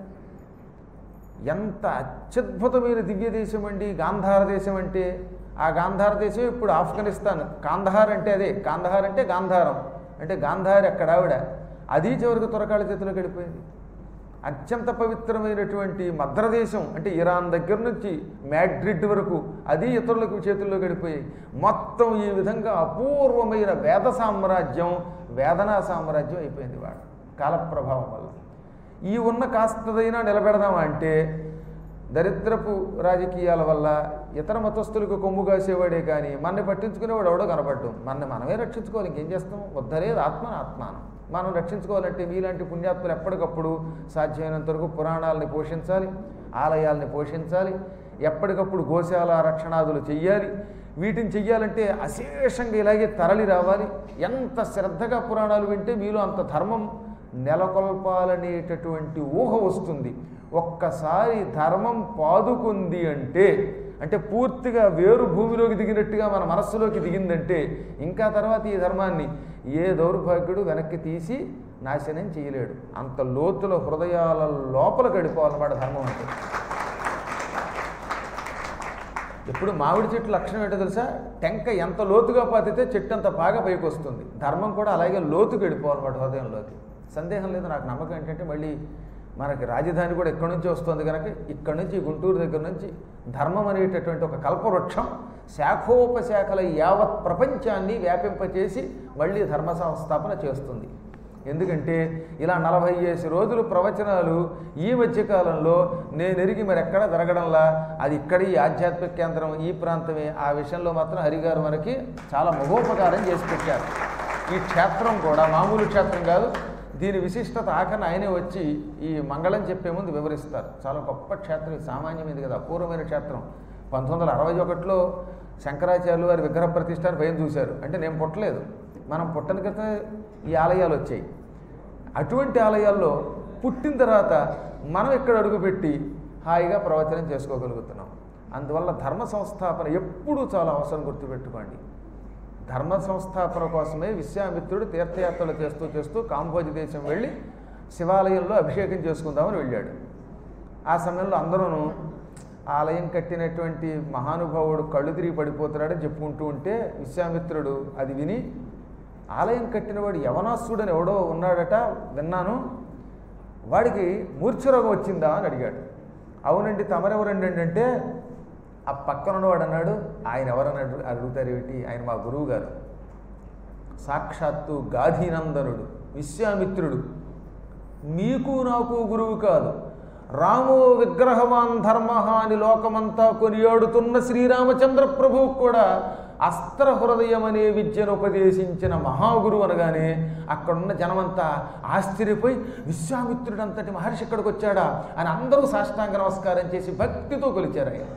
ఎంత అత్యద్భుతమైన దివ్య దేశం అండి గాంధార దేశం అంటే ఆ గాంధార దేశం ఇప్పుడు ఆఫ్ఘనిస్తాన్ కాందహార్ అంటే అదే కాందహార్ అంటే గాంధారం అంటే గాంధారి అక్కడ ఆవిడ అది చివరికి తురకాళ్ళ చేతిలో గడిపోయింది అత్యంత పవిత్రమైనటువంటి మద్రదేశం అంటే ఇరాన్ దగ్గర నుంచి మ్యాడ్రిడ్ వరకు అది ఇతరులకు చేతుల్లో గడిపోయాయి మొత్తం ఈ విధంగా అపూర్వమైన వేద సామ్రాజ్యం వేదనా సామ్రాజ్యం అయిపోయింది వాడు కాలప్రభావం వల్ల ఈ ఉన్న కాస్తదైనా నిలబెడదామా అంటే దరిద్రపు రాజకీయాల వల్ల ఇతర మతస్థులకు కొమ్ము కాసేవాడే కానీ మనని పట్టించుకునేవాడు ఎవడో కనపడ్డు మనని మనమే రక్షించుకోవాలి ఇంకేం చేస్తాం వద్దలేదు ఆత్మను ఆత్మానం మనం రక్షించుకోవాలంటే మీలాంటి పుణ్యాత్ములు ఎప్పటికప్పుడు సాధ్యమైనంత వరకు పురాణాలని పోషించాలి ఆలయాల్ని పోషించాలి ఎప్పటికప్పుడు గోశాల రక్షణాదులు చెయ్యాలి వీటిని చెయ్యాలంటే అశేషంగా ఇలాగే తరలి రావాలి ఎంత శ్రద్ధగా పురాణాలు వింటే మీలో అంత ధర్మం నెలకొల్పాలనేటటువంటి ఊహ వస్తుంది ఒక్కసారి ధర్మం పాదుకుంది అంటే అంటే పూర్తిగా వేరు భూమిలోకి దిగినట్టుగా మన మనస్సులోకి దిగిందంటే ఇంకా తర్వాత ఈ ధర్మాన్ని ఏ దౌర్భాగ్యుడు వెనక్కి తీసి నాశనం చేయలేడు అంత లోతుల హృదయాల లోపల గడిపోవాలన్నమాట ధర్మం అంటే ఎప్పుడు మామిడి చెట్టు లక్షణం ఏంటో తెలుసా టెంక ఎంత లోతుగా పాతితే చెట్టు అంత బాగా పైకి వస్తుంది ధర్మం కూడా అలాగే లోతు గడిపోవాలన్నమాట హృదయంలోకి సందేహం లేదు నాకు నమ్మకం ఏంటంటే మళ్ళీ మనకి రాజధాని కూడా ఎక్కడి నుంచి వస్తుంది కనుక ఇక్కడి నుంచి గుంటూరు దగ్గర నుంచి ధర్మం అనేటటువంటి ఒక కల్పవృక్షం శాఖోపశాఖల యావత్ ప్రపంచాన్ని వ్యాపింపచేసి మళ్ళీ ధర్మ సంస్థాపన చేస్తుంది ఎందుకంటే ఇలా నలభై ఏసి రోజులు ప్రవచనాలు ఈ మధ్యకాలంలో నేను ఎరిగి మరి ఎక్కడ జరగడంలా అది ఇక్కడ ఈ ఆధ్యాత్మిక కేంద్రం ఈ ప్రాంతమే ఆ విషయంలో మాత్రం హరిగారు మనకి చాలా మహోపకారం చేసి పెట్టారు ఈ క్షేత్రం కూడా మామూలు క్షేత్రం కాదు దీని విశిష్టత ఆఖరణ ఆయనే వచ్చి ఈ మంగళం చెప్పే ముందు వివరిస్తారు చాలా గొప్ప క్షేత్రం ఇది సామాన్యమైనది కదా అపూర్వమైన క్షేత్రం పంతొమ్మిది వందల అరవై ఒకటిలో శంకరాచార్యులు వారి విగ్రహ ప్రతిష్ట అని భయం చూశారు అంటే నేను పుట్టలేదు మనం పుట్టని క్రితం ఈ ఆలయాలు వచ్చాయి అటువంటి ఆలయాల్లో పుట్టిన తర్వాత మనం ఇక్కడ అడుగుపెట్టి హాయిగా ప్రవచనం చేసుకోగలుగుతున్నాం అందువల్ల ధర్మ సంస్థాపన ఎప్పుడూ చాలా అవసరం గుర్తుపెట్టుకోండి ధర్మ సంస్థాపన కోసమే విశ్వామిత్రుడు తీర్థయాత్రలు చేస్తూ చేస్తూ కాంబోజి దేశం వెళ్ళి శివాలయంలో అభిషేకం చేసుకుందామని వెళ్ళాడు ఆ సమయంలో అందరూ ఆలయం కట్టినటువంటి మహానుభావుడు కళ్ళు తిరిగి పడిపోతున్నాడని చెప్పుకుంటూ ఉంటే విశ్వామిత్రుడు అది విని ఆలయం కట్టినవాడు యవనాసుడని ఎవడో ఉన్నాడట విన్నాను వాడికి మూర్ఛరోగం వచ్చిందా అని అడిగాడు అవునండి తమరెవరండి అంటే ఆ పక్కన ఉన్నవాడు అన్నాడు ఆయన ఎవరని అడుగు అడుగుతారు ఏమిటి ఆయన మా గురువు గారు సాక్షాత్తు గాధీనందనుడు విశ్వామిత్రుడు మీకు నాకు గురువు కాదు రామో విగ్రహవాన్ ధర్మ అని లోకమంతా కొనియాడుతున్న శ్రీరామచంద్ర ప్రభువు కూడా అస్త్ర హృదయం అనే విద్యను ఉపదేశించిన మహాగురువు అనగానే అక్కడున్న జనమంతా ఆశ్చర్యపోయి విశ్వామిత్రుడు అంతటి మహర్షి ఇక్కడికి వచ్చాడా అని అందరూ సాష్టాంగ నమస్కారం చేసి భక్తితో కొలిచారు ఆయన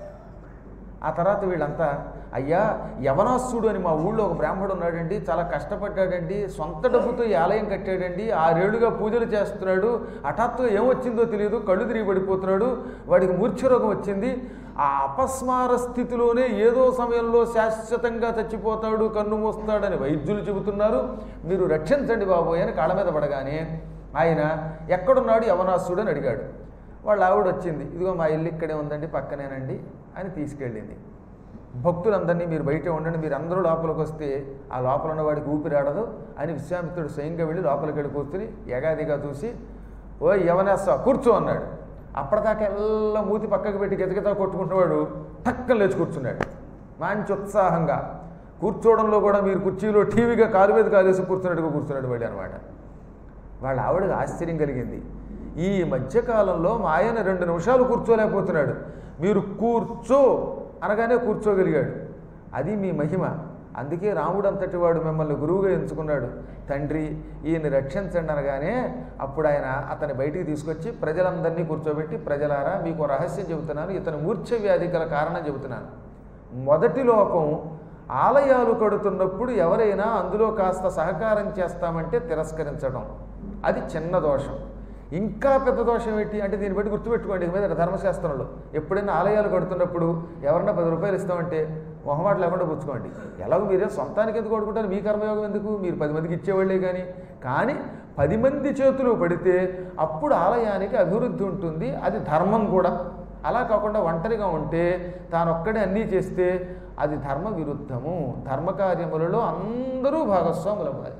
ఆ తర్వాత వీళ్ళంతా అయ్యా యవనాసుడు అని మా ఊళ్ళో ఒక బ్రాహ్మడు ఉన్నాడండి చాలా కష్టపడ్డాడండి సొంత డబ్బుతో ఈ ఆలయం కట్టాడండి ఆరేళ్లుగా పూజలు చేస్తున్నాడు హఠాత్తు ఏమొచ్చిందో తెలియదు కళ్ళు తిరిగి పడిపోతున్నాడు వాడికి మూర్ఛరోగం వచ్చింది ఆ అపస్మార స్థితిలోనే ఏదో సమయంలో శాశ్వతంగా చచ్చిపోతాడు కన్ను మూస్తాడని వైద్యులు చెబుతున్నారు మీరు రక్షించండి బాబోయ్ అని కాళ్ళ మీద పడగానే ఆయన ఎక్కడున్నాడు యవనాసుడు అని అడిగాడు వాళ్ళ ఆవిడ వచ్చింది ఇదిగో మా ఇల్లు ఇక్కడే ఉందండి పక్కనేనండి అని తీసుకెళ్ళింది భక్తులందరినీ మీరు బయట ఉండండి మీరు అందరూ లోపలికి వస్తే ఆ లోపల ఉన్న వాడికి ఊపిరాడదు అని విశ్వామిత్రుడు స్వయంగా వెళ్ళి లోపలికి వెళ్ళి కూర్చుని ఎగాదిగా చూసి ఓ యవనేస్తా కూర్చో అన్నాడు అప్పటిదాకా ఎల్ల మూతి పక్కకు పెట్టి గెతగెత కొట్టుకుంటున్నవాడు టక్కన లేచి కూర్చున్నాడు మంచి ఉత్సాహంగా కూర్చోవడంలో కూడా మీరు కుర్చీలో టీవీగా కాలు మీద కాలేసి కూర్చున్నట్టుగా కూర్చున్నాడు వాడు అనమాట వాళ్ళ ఆవిడకి ఆశ్చర్యం కలిగింది ఈ మధ్యకాలంలో మా ఆయన రెండు నిమిషాలు కూర్చోలేకపోతున్నాడు మీరు కూర్చో అనగానే కూర్చోగలిగాడు అది మీ మహిమ అందుకే రాముడు అంతటి వాడు మిమ్మల్ని గురువుగా ఎంచుకున్నాడు తండ్రి ఈయన్ని రక్షించండి అనగానే అప్పుడు ఆయన అతని బయటికి తీసుకొచ్చి ప్రజలందరినీ కూర్చోబెట్టి ప్రజలారా మీకు ఓ రహస్యం చెబుతున్నాను ఇతను మూర్ఛ వ్యాధి గల కారణం చెబుతున్నాను మొదటి లోపం ఆలయాలు కడుతున్నప్పుడు ఎవరైనా అందులో కాస్త సహకారం చేస్తామంటే తిరస్కరించడం అది చిన్న దోషం ఇంకా పెద్ద దోషం ఏంటి అంటే దీన్ని బట్టి గుర్తుపెట్టుకోండి ఇక మీద ధర్మశాస్త్రంలో ఎప్పుడైనా ఆలయాలు కడుతున్నప్పుడు ఎవరన్నా పది రూపాయలు ఇస్తామంటే మొహమాట లేకుండా పుచ్చుకోండి ఎలాగో మీరే సొంతానికి ఎందుకు కొడుకుంటారు మీ కర్మయోగం ఎందుకు మీరు పది మందికి ఇచ్చేవాళ్ళే కానీ కానీ పది మంది చేతులు పడితే అప్పుడు ఆలయానికి అభివృద్ధి ఉంటుంది అది ధర్మం కూడా అలా కాకుండా ఒంటరిగా ఉంటే తానొక్కడే అన్నీ చేస్తే అది ధర్మ విరుద్ధము ధర్మకార్యములలో అందరూ భాగస్వాములు అవ్వాలి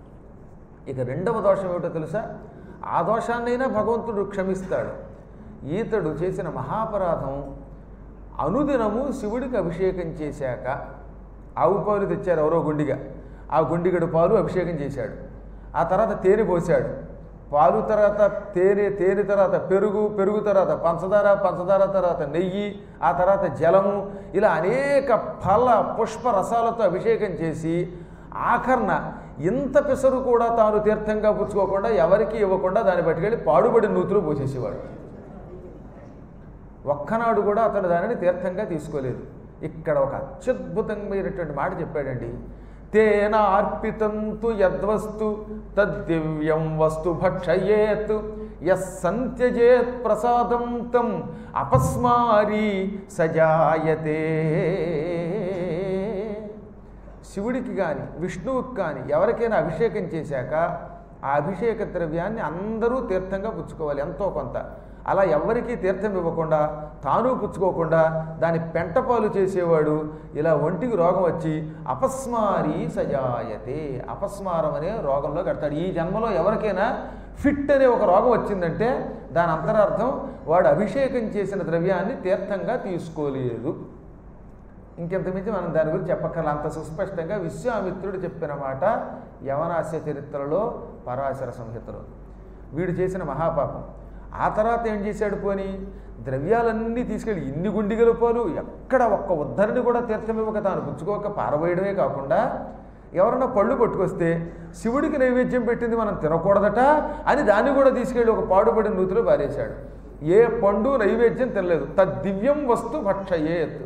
ఇక రెండవ దోషం ఏమిటో తెలుసా ఆ దోషాన్నైనా భగవంతుడు క్షమిస్తాడు ఈతడు చేసిన మహాపరాధం అనుదినము శివుడికి అభిషేకం చేశాక ఆవు పాలు తెచ్చారు ఎవరో గుండిగా ఆ గుండిగడు పాలు అభిషేకం చేశాడు ఆ తర్వాత తేనె పోశాడు పాలు తర్వాత తేనె తేనె తర్వాత పెరుగు పెరుగు తర్వాత పంచదార పంచదార తర్వాత నెయ్యి ఆ తర్వాత జలము ఇలా అనేక ఫల పుష్ప రసాలతో అభిషేకం చేసి ఆఖరణ ఇంత పిసరు కూడా తాను తీర్థంగా పుచ్చుకోకుండా ఎవరికి ఇవ్వకుండా దాన్ని పట్టుకెళ్ళి పాడుబడి నూతులు పోసేసేవాడు ఒక్కనాడు కూడా అతడు దానిని తీర్థంగా తీసుకోలేదు ఇక్కడ ఒక అత్యద్భుతమైనటువంటి మాట చెప్పాడండి తేన అర్పితంతు యద్వస్తు తద్దివ్యం వస్తు భక్షయేత్ యస్ సంత్యజేత్ ప్రసాదం తం అపస్మారీ సజాయతే శివుడికి కానీ విష్ణువుకి కానీ ఎవరికైనా అభిషేకం చేశాక ఆ అభిషేక ద్రవ్యాన్ని అందరూ తీర్థంగా పుచ్చుకోవాలి ఎంతో కొంత అలా ఎవరికీ తీర్థం ఇవ్వకుండా తాను పుచ్చుకోకుండా దాని పెంటపాలు చేసేవాడు ఇలా ఒంటికి రోగం వచ్చి అపస్మారీ సజాయతే అపస్మారం అనే రోగంలో కడతాడు ఈ జన్మలో ఎవరికైనా ఫిట్ అనే ఒక రోగం వచ్చిందంటే దాని అంతరార్థం వాడు అభిషేకం చేసిన ద్రవ్యాన్ని తీర్థంగా తీసుకోలేదు ఇంకెంత మించి మనం దాని గురించి చెప్పక్కర్ల అంత సుస్పష్టంగా విశ్వామిత్రుడు చెప్పిన మాట యవనాస్య చరిత్రలో పరాశర సంహితలో వీడు చేసిన మహాపాపం ఆ తర్వాత ఏం చేశాడు పోని ద్రవ్యాలన్నీ తీసుకెళ్ళి ఇన్ని గుండిగల పాలు ఎక్కడ ఒక్క ఉద్ధరిని కూడా తీర్థమివ్వక తాను పుచ్చుకోక పారవేయడమే కాకుండా ఎవరన్నా పళ్ళు పట్టుకొస్తే శివుడికి నైవేద్యం పెట్టింది మనం తినకూడదట అని దాన్ని కూడా తీసుకెళ్ళి ఒక పాడుపడిన నూతిలో పారేశాడు ఏ పండు నైవేద్యం తినలేదు తద్దివ్యం వస్తు భక్షయేత్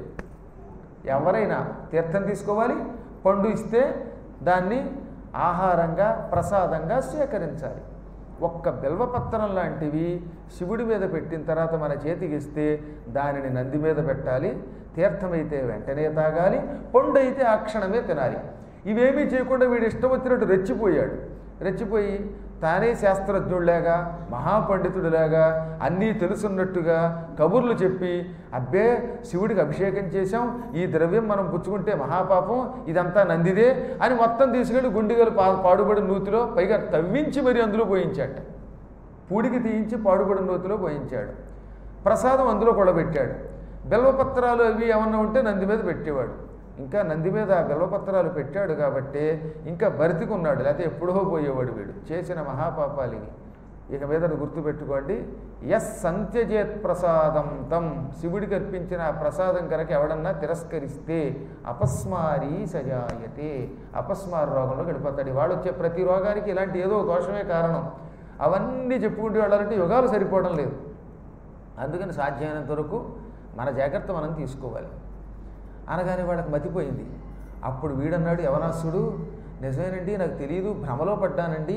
ఎవరైనా తీర్థం తీసుకోవాలి పండు ఇస్తే దాన్ని ఆహారంగా ప్రసాదంగా స్వీకరించాలి ఒక్క బిల్వపత్రం లాంటివి శివుడి మీద పెట్టిన తర్వాత మన చేతికి ఇస్తే దానిని నంది మీద పెట్టాలి తీర్థమైతే వెంటనే తాగాలి పండు అయితే ఆ క్షణమే తినాలి ఇవేమీ చేయకుండా వీడు ఇష్టం వచ్చినట్టు రెచ్చిపోయాడు రెచ్చిపోయి తానే శాస్త్రజ్ఞుడిలాగా మహాపండితుడిలాగా అన్నీ తెలుసున్నట్టుగా కబుర్లు చెప్పి అబ్బే శివుడికి అభిషేకం చేశాం ఈ ద్రవ్యం మనం పుచ్చుకుంటే మహాపాపం ఇదంతా నందిదే అని మొత్తం తీసుకెళ్ళి గుండిగలు పా పాడుబడి నూతిలో పైగా తవ్వించి మరి అందులో పోయించాట పూడికి తీయించి పాడుబడి నూతిలో పోయించాడు ప్రసాదం అందులో కూడబెట్టాడు బెల్వపత్రాలు అవి ఏమన్నా ఉంటే నంది మీద పెట్టేవాడు ఇంకా నంది మీద ఆ బెల్వపత్రాలు పెట్టాడు కాబట్టి ఇంకా బతికున్నాడు లేకపోతే ఎప్పుడో పోయేవాడు వీడు చేసిన మహాపాపాలిని ఇక మీద గుర్తుపెట్టుకోండి ఎస్ సంత్యజేత్ ప్రసాదం తం శివుడికి అర్పించిన ఆ ప్రసాదం కనుక ఎవడన్నా తిరస్కరిస్తే అపస్మారీ సజాయతే అపస్మార రోగంలో గడిపోతాడు వాడు వచ్చే ప్రతి రోగానికి ఇలాంటి ఏదో ఒక దోషమే కారణం అవన్నీ చెప్పుకుంటూ వెళ్ళాలంటే యుగాలు సరిపోవడం లేదు అందుకని సాధ్యమైనంత వరకు మన జాగ్రత్త మనం తీసుకోవాలి అనగానే వాళ్ళకి మతిపోయింది అప్పుడు వీడన్నాడు యవనాసుడు నిజమేనండి నాకు తెలియదు భ్రమలో పడ్డానండి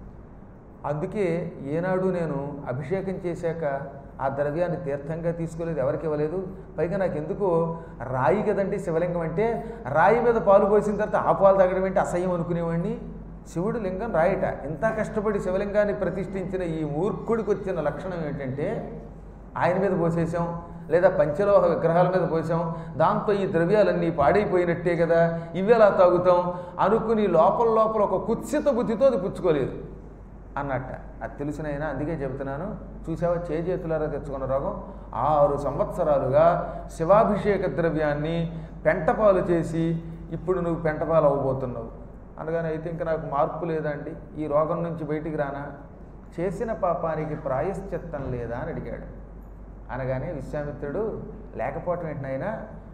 అందుకే ఏనాడు నేను అభిషేకం చేశాక ఆ ద్రవ్యాన్ని తీర్థంగా తీసుకోలేదు ఎవరికి ఇవ్వలేదు పైగా నాకు ఎందుకో రాయి కదండి శివలింగం అంటే రాయి మీద పాలు పోసిన తర్వాత ఆ పాలు తాగడం ఏంటి అసహ్యం అనుకునేవాడిని శివుడు లింగం రాయట ఇంత కష్టపడి శివలింగాన్ని ప్రతిష్ఠించిన ఈ మూర్ఖుడికి వచ్చిన లక్షణం ఏంటంటే ఆయన మీద పోసేసాం లేదా పంచలోహ విగ్రహాల మీద పోసాం దాంతో ఈ ద్రవ్యాలన్నీ పాడైపోయినట్టే కదా ఇవి ఎలా తాగుతాం అనుకుని లోపల లోపల ఒక కుత్సిత బుద్ధితో అది పుచ్చుకోలేదు అన్నట్ట అది తెలిసిన అయినా అందుకే చెబుతున్నాను చూసావా చేజేతులారా తెచ్చుకున్న రోగం ఆరు సంవత్సరాలుగా శివాభిషేక ద్రవ్యాన్ని పెంటపాలు చేసి ఇప్పుడు నువ్వు పెంటపాలు అవ్వబోతున్నావు అనగానే అయితే ఇంకా నాకు మార్పు లేదండి ఈ రోగం నుంచి బయటికి రానా చేసిన పాపానికి ప్రాయశ్చిత్తం లేదా అని అడిగాడు అనగానే విశ్వామిత్రుడు లేకపోవటం ఏంటనైనా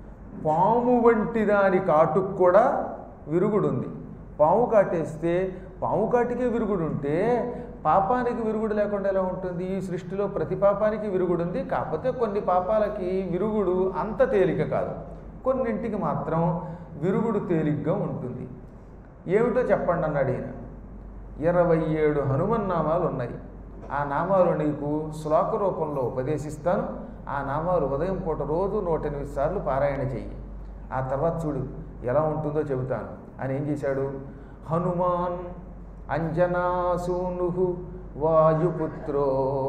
పాము వంటి దాని కాటుకు కూడా విరుగుడుంది పాము కాటేస్తే పాము కాటికే విరుగుడు ఉంటే పాపానికి విరుగుడు లేకుండా ఎలా ఉంటుంది ఈ సృష్టిలో ప్రతి పాపానికి విరుగుడు ఉంది కాకపోతే కొన్ని పాపాలకి విరుగుడు అంత తేలిక కాదు కొన్నింటికి మాత్రం విరుగుడు తేలిగ్గా ఉంటుంది ఏమిటో చెప్పండి అన్నాడు ఈయన ఇరవై ఏడు హనుమన్ నామాలు ఉన్నాయి ఆ నామాలు నీకు శ్లోక రూపంలో ఉపదేశిస్తాను ఆ నామాలు ఉదయం పూట రోజు నూట ఎనిమిది సార్లు పారాయణ చెయ్యి ఆ తర్వాత చూడు ఎలా ఉంటుందో చెబుతాను అని ఏం చేశాడు హనుమాన్ అంజనాసూను వాయుపుత్రో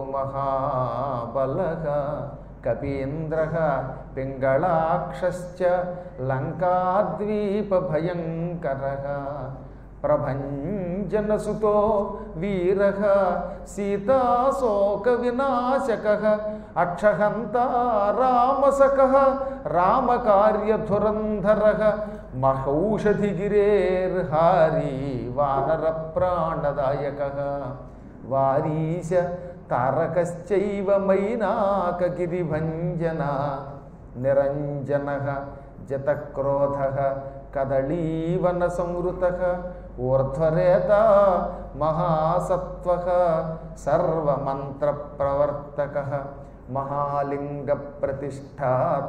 మహాబలగ కపీంద్ర పింగళాక్షశ్చ లంకాద్వీప భయంకర ప్రభంజనసుతో వీర సీతాశోక వినాశక అక్షహంత రామసక రామకార్యధురంధర మహౌషధిగిరేర్హారీ వానర ప్రాణదాయక వారీశ తారకశ్చైవ మైనాకగిరిభంజన నిరంజన జతక్రోధ కదళీవన సంవృత ఊర్ధ్వరేత మహాసత్వ సర్వమంత్ర ప్రవర్తక మహాలింగ ప్రతిష్టాత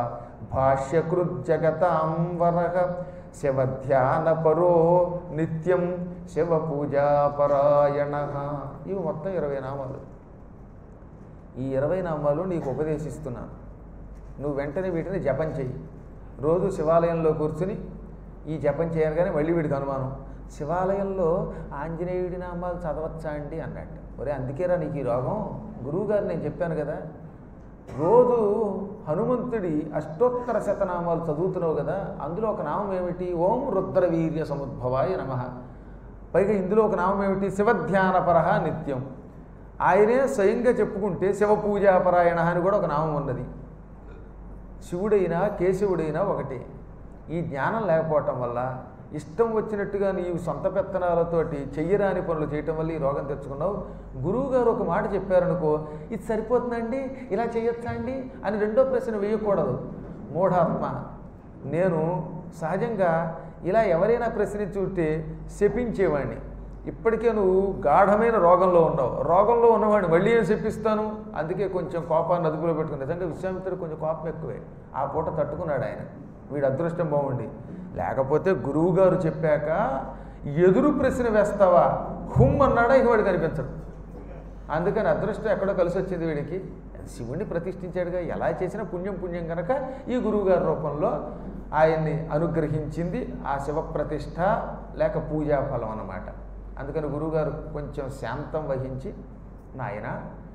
భాష్యకృజ్జగతాంబర శివధ్యానపరో నిత్యం శివపూజాపరాయణ ఇవి మొత్తం ఇరవై నామాలు ఈ ఇరవై నామాలు నీకు ఉపదేశిస్తున్నాను నువ్వు వెంటనే వీటిని జపం చెయ్యి రోజు శివాలయంలో కూర్చుని ఈ జపం చేయగానే మళ్ళీ వీడికి అనుమానం శివాలయంలో ఆంజనేయుడి నామాలు చదవచ్చా అండి అన్నట్టు ఒరే అందుకేరా నీకు ఈ రోగం గురువుగారు నేను చెప్పాను కదా రోజు హనుమంతుడి అష్టోత్తర శతనామాలు చదువుతున్నావు కదా అందులో ఒక నామం ఏమిటి ఓం రుద్రవీర్య సముద్భవాయ నమ పైగా ఇందులో ఒక నామం ఏమిటి శివధ్యానపర నిత్యం ఆయనే స్వయంగా చెప్పుకుంటే శివపూజాపరాయణ అని కూడా ఒక నామం ఉన్నది శివుడైనా కేశవుడైనా ఒకటే ఈ జ్ఞానం లేకపోవటం వల్ల ఇష్టం వచ్చినట్టుగా నీవు సొంత పెత్తనాలతోటి చెయ్యరాని పనులు చేయటం వల్ల ఈ రోగం తెచ్చుకున్నావు గురువు గారు ఒక మాట చెప్పారనుకో ఇది సరిపోతుందండి ఇలా చేయొచ్చా అండి అని రెండో ప్రశ్న వేయకూడదు మూఢాత్మ నేను సహజంగా ఇలా ఎవరైనా ప్రశ్నించి ఉంటే శపించేవాడిని ఇప్పటికే నువ్వు గాఢమైన రోగంలో ఉన్నావు రోగంలో ఉన్నవాడిని మళ్ళీ ఏం చెప్పిస్తాను అందుకే కొంచెం కోపాన్ని అదుపులో పెట్టుకుని నిజంగా విశ్వామిత్రుడు కొంచెం కోపం ఎక్కువే ఆ పూట తట్టుకున్నాడు ఆయన వీడు అదృష్టం బాగుండి లేకపోతే గురువు గారు చెప్పాక ఎదురు ప్రశ్న వేస్తావా హుమ్ అన్నాడా ఇక వాడు కనిపించడు అందుకని అదృష్టం ఎక్కడో కలిసి వచ్చింది వీడికి శివుణ్ణి ప్రతిష్ఠించాడుగా ఎలా చేసినా పుణ్యం పుణ్యం కనుక ఈ గురువుగారి రూపంలో ఆయన్ని అనుగ్రహించింది ఆ శివ ప్రతిష్ట లేక పూజా ఫలం అన్నమాట అందుకని గురువుగారు కొంచెం శాంతం వహించి నాయన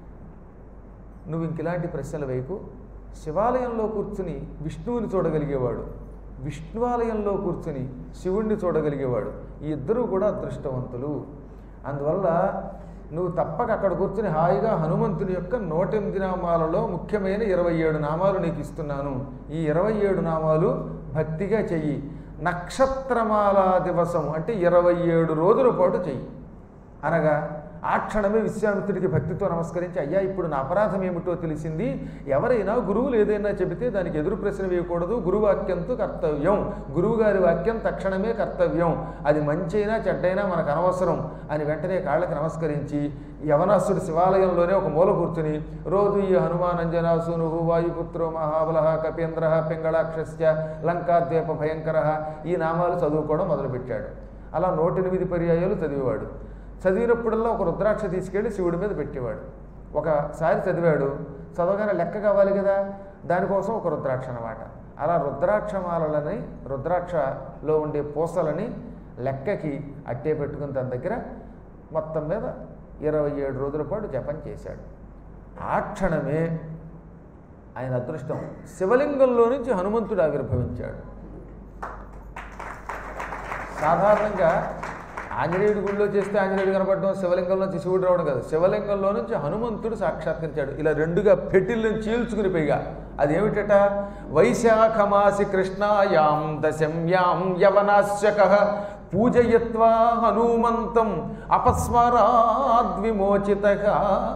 నువ్వు ఇంక ఇలాంటి ప్రశ్నలు వేయకు శివాలయంలో కూర్చుని విష్ణువుని చూడగలిగేవాడు విష్ణువాలయంలో కూర్చుని శివుణ్ణి చూడగలిగేవాడు ఈ ఇద్దరూ కూడా అదృష్టవంతులు అందువల్ల నువ్వు తప్పక అక్కడ కూర్చుని హాయిగా హనుమంతుని యొక్క నూట ఎనిమిది నామాలలో ముఖ్యమైన ఇరవై ఏడు నామాలు నీకు ఇస్తున్నాను ఈ ఇరవై ఏడు నామాలు భక్తిగా చెయ్యి నక్షత్రమాలా దివసం అంటే ఇరవై ఏడు రోజుల పాటు చెయ్యి అనగా ఆ క్షణమే విశ్వామిత్రుడికి భక్తితో నమస్కరించి అయ్యా ఇప్పుడు నా అపరాధం ఏమిటో తెలిసింది ఎవరైనా గురువులు ఏదైనా చెబితే దానికి ఎదురు ప్రశ్న వేయకూడదు గురువాక్యంతో కర్తవ్యం గురువు గారి వాక్యం తక్షణమే కర్తవ్యం అది మంచైనా చెడ్డైనా మనకు అనవసరం అని వెంటనే కాళ్ళకి నమస్కరించి యవనస్సుడు శివాలయంలోనే ఒక మూల కూర్చుని రోజు ఈ హనుమాన్ అంజనాసును వాయుపుత్రో మహాబల కపేంద్ర పింగళాక్షస్య లంకాద్వీప భయంకర ఈ నామాలు చదువుకోవడం మొదలుపెట్టాడు అలా నూటెనిమిది పర్యాయాలు చదివేవాడు చదివినప్పుడల్లా ఒక రుద్రాక్ష తీసుకెళ్ళి శివుడి మీద పెట్టేవాడు ఒకసారి చదివాడు చదవగానే లెక్క కావాలి కదా దానికోసం ఒక రుద్రాక్ష అనమాట అలా రుద్రాక్షమాలని రుద్రాక్షలో ఉండే పూసలని లెక్కకి అట్టే పెట్టుకుని తన దగ్గర మొత్తం మీద ఇరవై ఏడు రోజుల పాటు జపం చేశాడు ఆ క్షణమే ఆయన అదృష్టం శివలింగంలో నుంచి హనుమంతుడు ఆవిర్భవించాడు సాధారణంగా ఆంజనేయుడి గుడిలో చేస్తే ఆంజనేయుడు కనపడడం శివలింగంలో నుంచి శివుడు రావడం కాదు శివలింగంలో నుంచి హనుమంతుడు సాక్షాత్కరించాడు ఇలా రెండుగా పెట్టిల్ని చీల్చుకుని పైగా అదేమిటట వైశాఖమాసి కృష్ణాయాం దశమ్యాం యవనాశ్యక పూజయత్వా హనుమంతం అపస్మరాద్విమోచితగా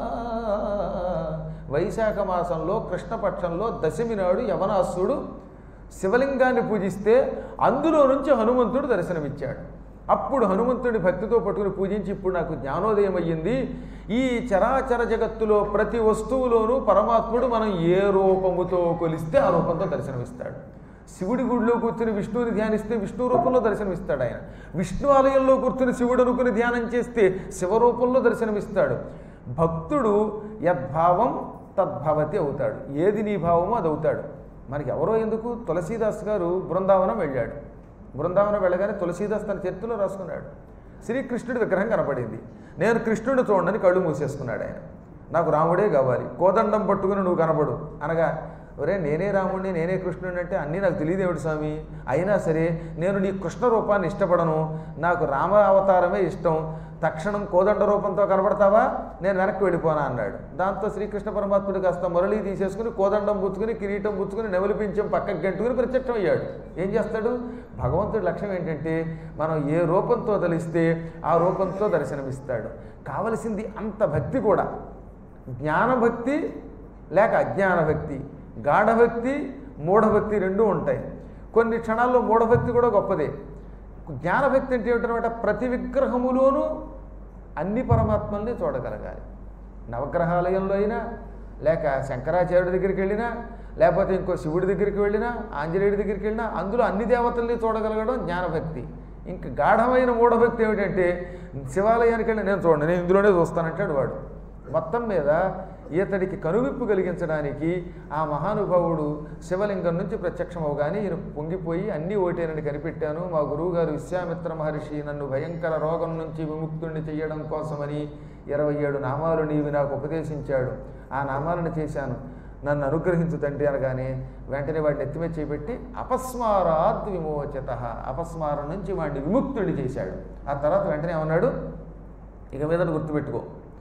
వైశాఖ మాసంలో కృష్ణపక్షంలో దశమి నాడు యవనాసుడు శివలింగాన్ని పూజిస్తే అందులో నుంచి హనుమంతుడు దర్శనమిచ్చాడు అప్పుడు హనుమంతుడి భక్తితో పట్టుకుని పూజించి ఇప్పుడు నాకు జ్ఞానోదయం అయ్యింది ఈ చరాచర జగత్తులో ప్రతి వస్తువులోనూ పరమాత్ముడు మనం ఏ రూపముతో కొలిస్తే ఆ రూపంతో దర్శనమిస్తాడు శివుడి గుడిలో కూర్చుని విష్ణువుని ధ్యానిస్తే విష్ణు రూపంలో దర్శనమిస్తాడు ఆయన విష్ణు ఆలయంలో కూర్చుని శివుడు అనుకుని ధ్యానం చేస్తే శివరూపంలో దర్శనమిస్తాడు భక్తుడు యద్భావం తద్భవతి అవుతాడు ఏది నీ భావమో అది అవుతాడు మనకి ఎవరో ఎందుకు తులసీదాస్ గారు బృందావనం వెళ్ళాడు బృందావనం వెళ్ళగానే తులసీదాస్ తన చేతిలో రాసుకున్నాడు శ్రీకృష్ణుడి విగ్రహం కనపడింది నేను కృష్ణుడిని చూడని కళ్ళు మూసేసుకున్నాడు ఆయన నాకు రాముడే కావాలి కోదండం పట్టుకుని నువ్వు కనపడు అనగా ఒరే నేనే రాముడిని నేనే కృష్ణుడిని అంటే అన్నీ నాకు తెలియదేవిడు స్వామి అయినా సరే నేను నీ కృష్ణ రూపాన్ని ఇష్టపడను నాకు రామ అవతారమే ఇష్టం తక్షణం కోదండ రూపంతో కనబడతావా నేను వెనక్కి వెళ్ళిపోనా అన్నాడు దాంతో శ్రీకృష్ణ పరమాత్ముడు కాస్త మురళి తీసేసుకుని కోదండం పుచ్చుకుని కిరీటం పుచ్చుకుని నెమలిపించం పక్కకి గంటుకుని ప్రత్యక్షం అయ్యాడు ఏం చేస్తాడు భగవంతుడి లక్ష్యం ఏంటంటే మనం ఏ రూపంతో తలిస్తే ఆ రూపంతో దర్శనమిస్తాడు కావలసింది అంత భక్తి కూడా జ్ఞానభక్తి లేక అజ్ఞాన భక్తి గాఢభక్తి మూఢభక్తి రెండూ ఉంటాయి కొన్ని క్షణాల్లో మూఢభక్తి కూడా గొప్పదే జ్ఞానభక్తి అంటే ఏమిటనమాట ప్రతి విగ్రహములోనూ అన్ని పరమాత్మల్ని చూడగలగాలి నవగ్రహాలయంలో అయినా లేక శంకరాచార్యుడి దగ్గరికి వెళ్ళినా లేకపోతే ఇంకో శివుడి దగ్గరికి వెళ్ళినా ఆంజనేయుడి దగ్గరికి వెళ్ళినా అందులో అన్ని దేవతల్ని చూడగలగడం జ్ఞానభక్తి ఇంకా గాఢమైన మూఢభక్తి ఏమిటంటే శివాలయానికి వెళ్ళి నేను చూడండి నేను ఇందులోనే చూస్తానంటాడు వాడు మొత్తం మీద ఈతడికి కనువిప్పు కలిగించడానికి ఆ మహానుభావుడు శివలింగం నుంచి ప్రత్యక్షం అవగానే ఈయన పొంగిపోయి అన్నీ ఓటేనని కనిపెట్టాను మా గురువుగారు విశ్వామిత్ర మహర్షి నన్ను భయంకర రోగం నుంచి విముక్తుణ్ణి చేయడం కోసమని ఇరవై ఏడు నామాలు నీవి నాకు ఉపదేశించాడు ఆ నామాలను చేశాను నన్ను అనుగ్రహించు తండ్రి అనగానే వెంటనే వాడిని ఎత్తిమే చేపెట్టి అపస్మారాద్ విమోచత అపస్మారం నుంచి వాడిని విముక్తుడిని చేశాడు ఆ తర్వాత వెంటనే ఏమన్నాడు ఇక మీద గుర్తుపెట్టుకో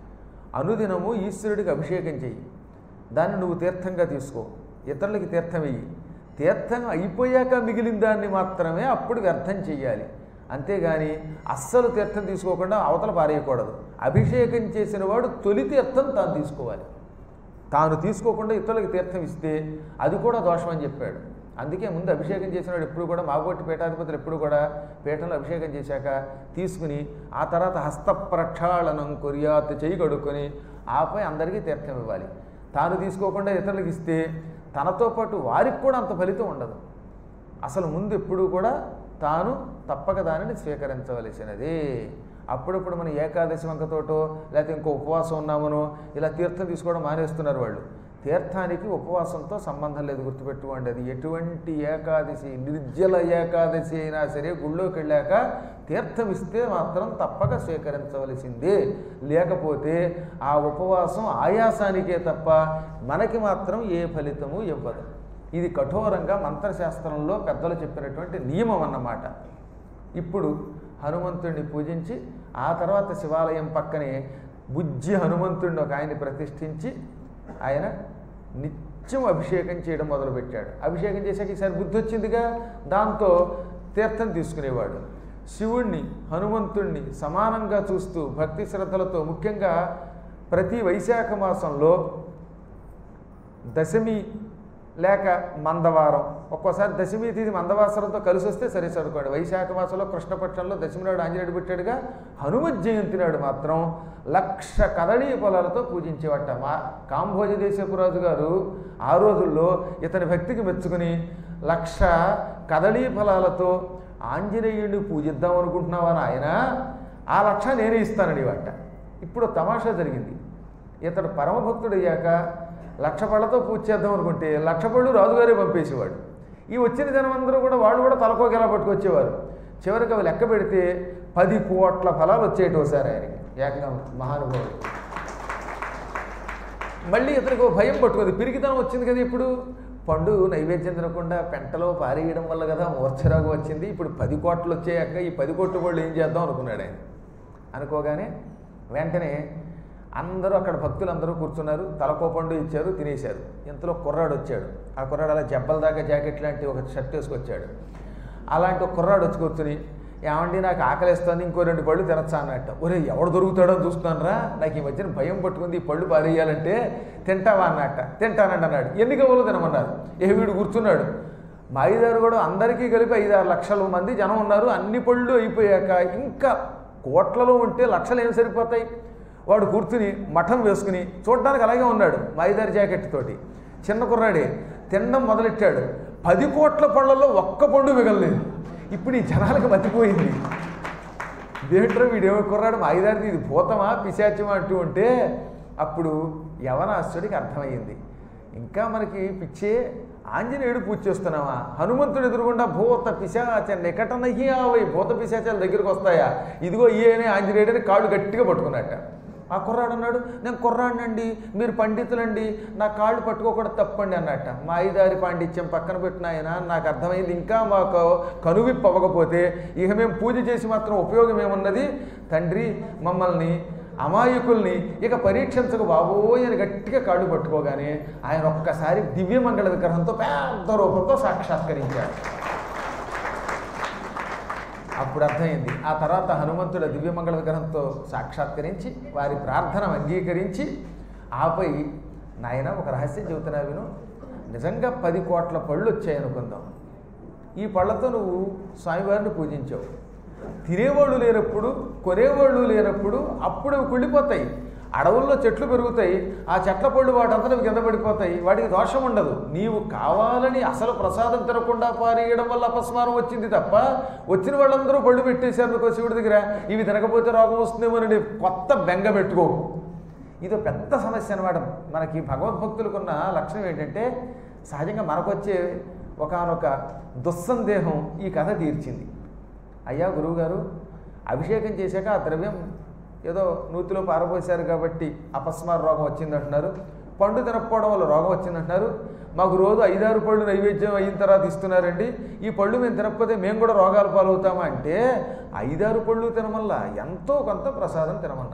అనుదినము ఈశ్వరుడికి అభిషేకం చెయ్యి దాన్ని నువ్వు తీర్థంగా తీసుకో ఇతరులకి తీర్థం వెయ్యి తీర్థం అయిపోయాక మిగిలిన దాన్ని మాత్రమే అప్పుడు వ్యర్థం చెయ్యాలి అంతేగాని అస్సలు తీర్థం తీసుకోకుండా అవతల పారేయకూడదు అభిషేకం చేసిన వాడు తొలి తీర్థం తాను తీసుకోవాలి తాను తీసుకోకుండా ఇతరులకు తీర్థం ఇస్తే అది కూడా దోషం అని చెప్పాడు అందుకే ముందు అభిషేకం చేసినవాడు ఎప్పుడు కూడా మాగోటి పీఠాధిపతులు ఎప్పుడు కూడా పీఠంలో అభిషేకం చేశాక తీసుకుని ఆ తర్వాత హస్త ప్రక్షాళనం కొరియాత్ చేయి కడుక్కొని ఆపై అందరికీ తీర్థం ఇవ్వాలి తాను తీసుకోకుండా ఇతరులకు ఇస్తే తనతో పాటు వారికి కూడా అంత ఫలితం ఉండదు అసలు ముందు ఎప్పుడు కూడా తాను తప్పక దానిని స్వీకరించవలసినదే అప్పుడప్పుడు మన ఏకాదశి వంకతోటో లేకపోతే ఇంకో ఉపవాసం ఉన్నామనో ఇలా తీర్థం తీసుకోవడం మానేస్తున్నారు వాళ్ళు తీర్థానికి ఉపవాసంతో సంబంధం లేదు గుర్తుపెట్టుకోండి అది ఎటువంటి ఏకాదశి నిర్జల ఏకాదశి అయినా సరే గుళ్ళోకి వెళ్ళాక తీర్థం ఇస్తే మాత్రం తప్పక స్వీకరించవలసిందే లేకపోతే ఆ ఉపవాసం ఆయాసానికే తప్ప మనకి మాత్రం ఏ ఫలితము ఇవ్వదు ఇది కఠోరంగా మంత్రశాస్త్రంలో పెద్దలు చెప్పినటువంటి నియమం అన్నమాట ఇప్పుడు హనుమంతుడిని పూజించి ఆ తర్వాత శివాలయం పక్కనే బుజ్జి హనుమంతుడిని ఒక ఆయన్ని ప్రతిష్ఠించి ఆయన నిత్యం అభిషేకం చేయడం మొదలుపెట్టాడు అభిషేకం చేశాక ఈసారి బుద్ధి వచ్చిందిగా దాంతో తీర్థం తీసుకునేవాడు శివుణ్ణి హనుమంతుణ్ణి సమానంగా చూస్తూ భక్తి శ్రద్ధలతో ముఖ్యంగా ప్రతి వైశాఖ మాసంలో దశమి లేక మందవారం ఒక్కోసారి దశమి తిథి మందవాసరంతో కలిసి వస్తే సరే చదువుకోండి వైశాఖ మాసంలో కృష్ణపక్షంలో దశమి నాడు ఆంజనేయుడు పెట్టాడుగా హనుమత్ జయంతి నాడు మాత్రం లక్ష కదళీ పొలాలతో పూజించేవట మా కాంభోజ దేశపు రాజు గారు ఆ రోజుల్లో ఇతని భక్తికి మెచ్చుకుని లక్ష కదళీ ఫలాలతో ఆంజనేయుడిని పూజిద్దాం అనుకుంటున్నావా ఆయన ఆ లక్ష నేనే ఇస్తానని వాట ఇప్పుడు తమాషా జరిగింది ఇతడు పరమభక్తుడయ్యాక లక్ష పళ్ళతో పూజ చేద్దాం అనుకుంటే లక్ష పళ్ళు రాజుగారే పంపేసేవాడు ఈ వచ్చిన జనమందరూ కూడా వాళ్ళు కూడా తలకోకెలా పట్టుకొచ్చేవారు చివరికి అవి లెక్క పెడితే పది కోట్ల ఫలాలు వచ్చేటి ఒకసారి ఆయనకి ఏకంగా మహానుభావుడు మళ్ళీ ఇతనికి ఓ భయం పట్టుకుంది పిరికితనం వచ్చింది కదా ఇప్పుడు పండు నైవేద్యం తినకుండా పెంటలో పారేయడం వల్ల కదా మూర్ఛరాగు వచ్చింది ఇప్పుడు పది కోట్లు వచ్చాక ఈ పది కోట్ల వాళ్ళు ఏం చేద్దాం అనుకున్నాడు ఆయన అనుకోగానే వెంటనే అందరూ అక్కడ భక్తులందరూ కూర్చున్నారు తలకో పండు ఇచ్చారు తినేశారు ఇంతలో కుర్రాడు వచ్చాడు ఆ కుర్రాడు అలా జబ్బల దాకా జాకెట్ లాంటి ఒక షర్ట్ వేసుకొచ్చాడు అలాంటి ఒక కుర్రాడు వచ్చి కూర్చుని ఏమండి నాకు ఆకలిస్తుంది ఇంకో రెండు పళ్ళు తినచ్చా అన్నట్ట ఒరే ఎవడు దొరుకుతాడో అని చూస్తున్నానరా నాకు ఈ మధ్యన భయం పట్టుకుంది ఈ పళ్ళు పారేయాలంటే తింటావా అన్నట్ట తింటానండి అన్నాడు ఎన్ని కవులు తినమన్నారు ఏ వీడు కూర్చున్నాడు మా ఐదారు కూడా అందరికీ కలిపి ఐదారు లక్షల మంది జనం ఉన్నారు అన్ని పళ్ళు అయిపోయాక ఇంకా కోట్లలో ఉంటే లక్షలు ఏం సరిపోతాయి వాడు కూర్చుని మఠం వేసుకుని చూడడానికి అలాగే ఉన్నాడు మా ఐదారు జాకెట్ తోటి చిన్న కుర్రాడే తినడం మొదలెట్టాడు పది కోట్ల పళ్ళల్లో ఒక్క పండు మిగలలేదు ఇప్పుడు ఈ జనాలకు మతిపోయింది దేంట్లో వీడేమో కుర్రాడు మా ఐదారిది ఇది భూతమా పిశాచమా అంటూ ఉంటే అప్పుడు యవనాశ్వడికి అర్థమైంది ఇంకా మనకి పిచ్చే ఆంజనేయుడు పూజ చేస్తున్నావా హనుమంతుడు ఎదురుగుండా భూత పిశాచ నికటనహి ఆవై భూత పిశాచాల దగ్గరికి వస్తాయా ఇదిగో ఈయనే ఆంజనేయుడని కాళ్ళు గట్టిగా పట్టుకున్నట్ట ఆ కుర్రాడు అన్నాడు నేను కుర్రాడినండి మీరు పండితులండి నా కాళ్ళు పట్టుకోకూడదు తప్పండి అన్నట్ట మా ఐదారి పాండిత్యం పక్కన పెట్టిన ఆయన నాకు అర్థమైంది ఇంకా మాకు కనువిప్పు అవ్వకపోతే ఇక మేము పూజ చేసి మాత్రం ఉపయోగం ఏమున్నది తండ్రి మమ్మల్ని అమాయకుల్ని ఇక పరీక్షించక బాబోయ్ అని గట్టిగా కాళ్ళు పట్టుకోగానే ఆయన ఒక్కసారి దివ్యమంగళ విగ్రహంతో పెద్ద రూపంతో సాక్షాత్కరించాడు అప్పుడు అర్థమైంది ఆ తర్వాత హనుమంతుడు దివ్యమంగళ విగ్రహంతో సాక్షాత్కరించి వారి ప్రార్థన అంగీకరించి ఆపై నాయన ఒక రహస్యం చెబుతున్నా విను నిజంగా పది కోట్ల పళ్ళు వచ్చాయి అనుకుందాం ఈ పళ్ళతో నువ్వు స్వామివారిని పూజించావు తినేవాళ్ళు లేనప్పుడు కొనేవాళ్ళు లేనప్పుడు అప్పుడు అవి కుళ్ళిపోతాయి అడవుల్లో చెట్లు పెరుగుతాయి ఆ చెట్ల పళ్ళు వాటంతా కింద పడిపోతాయి వాటికి దోషం ఉండదు నీవు కావాలని అసలు ప్రసాదం తినకుండా పారేయడం వల్ల అపస్మారం వచ్చింది తప్ప వచ్చిన వాళ్ళందరూ పళ్ళు పెట్టేశారు అనుకో శివుడి దగ్గర ఇవి తినకపోతే రోగం వస్తుందేమోనని కొత్త బెంగ పెట్టుకో ఇది పెద్ద సమస్య అనమాట మనకి భగవద్భక్తులకున్న లక్షణం ఏంటంటే సహజంగా మనకొచ్చే ఒకనొక దుస్సందేహం ఈ కథ తీర్చింది అయ్యా గురువుగారు అభిషేకం చేశాక ఆ ద్రవ్యం ఏదో నూతిలో పారబోసారు కాబట్టి అపస్మార రోగం వచ్చిందంటున్నారు పండు తినకపోవడం వల్ల రోగం వచ్చిందంటున్నారు మాకు రోజు ఐదారు పళ్ళు నైవేద్యం అయిన తర్వాత ఇస్తున్నారండి ఈ పళ్ళు మేము తినకపోతే మేము కూడా రోగాలు పాలవుతామా అంటే ఐదారు పళ్ళు తినమల్ల ఎంతో కొంత ప్రసాదం తినమన్నారు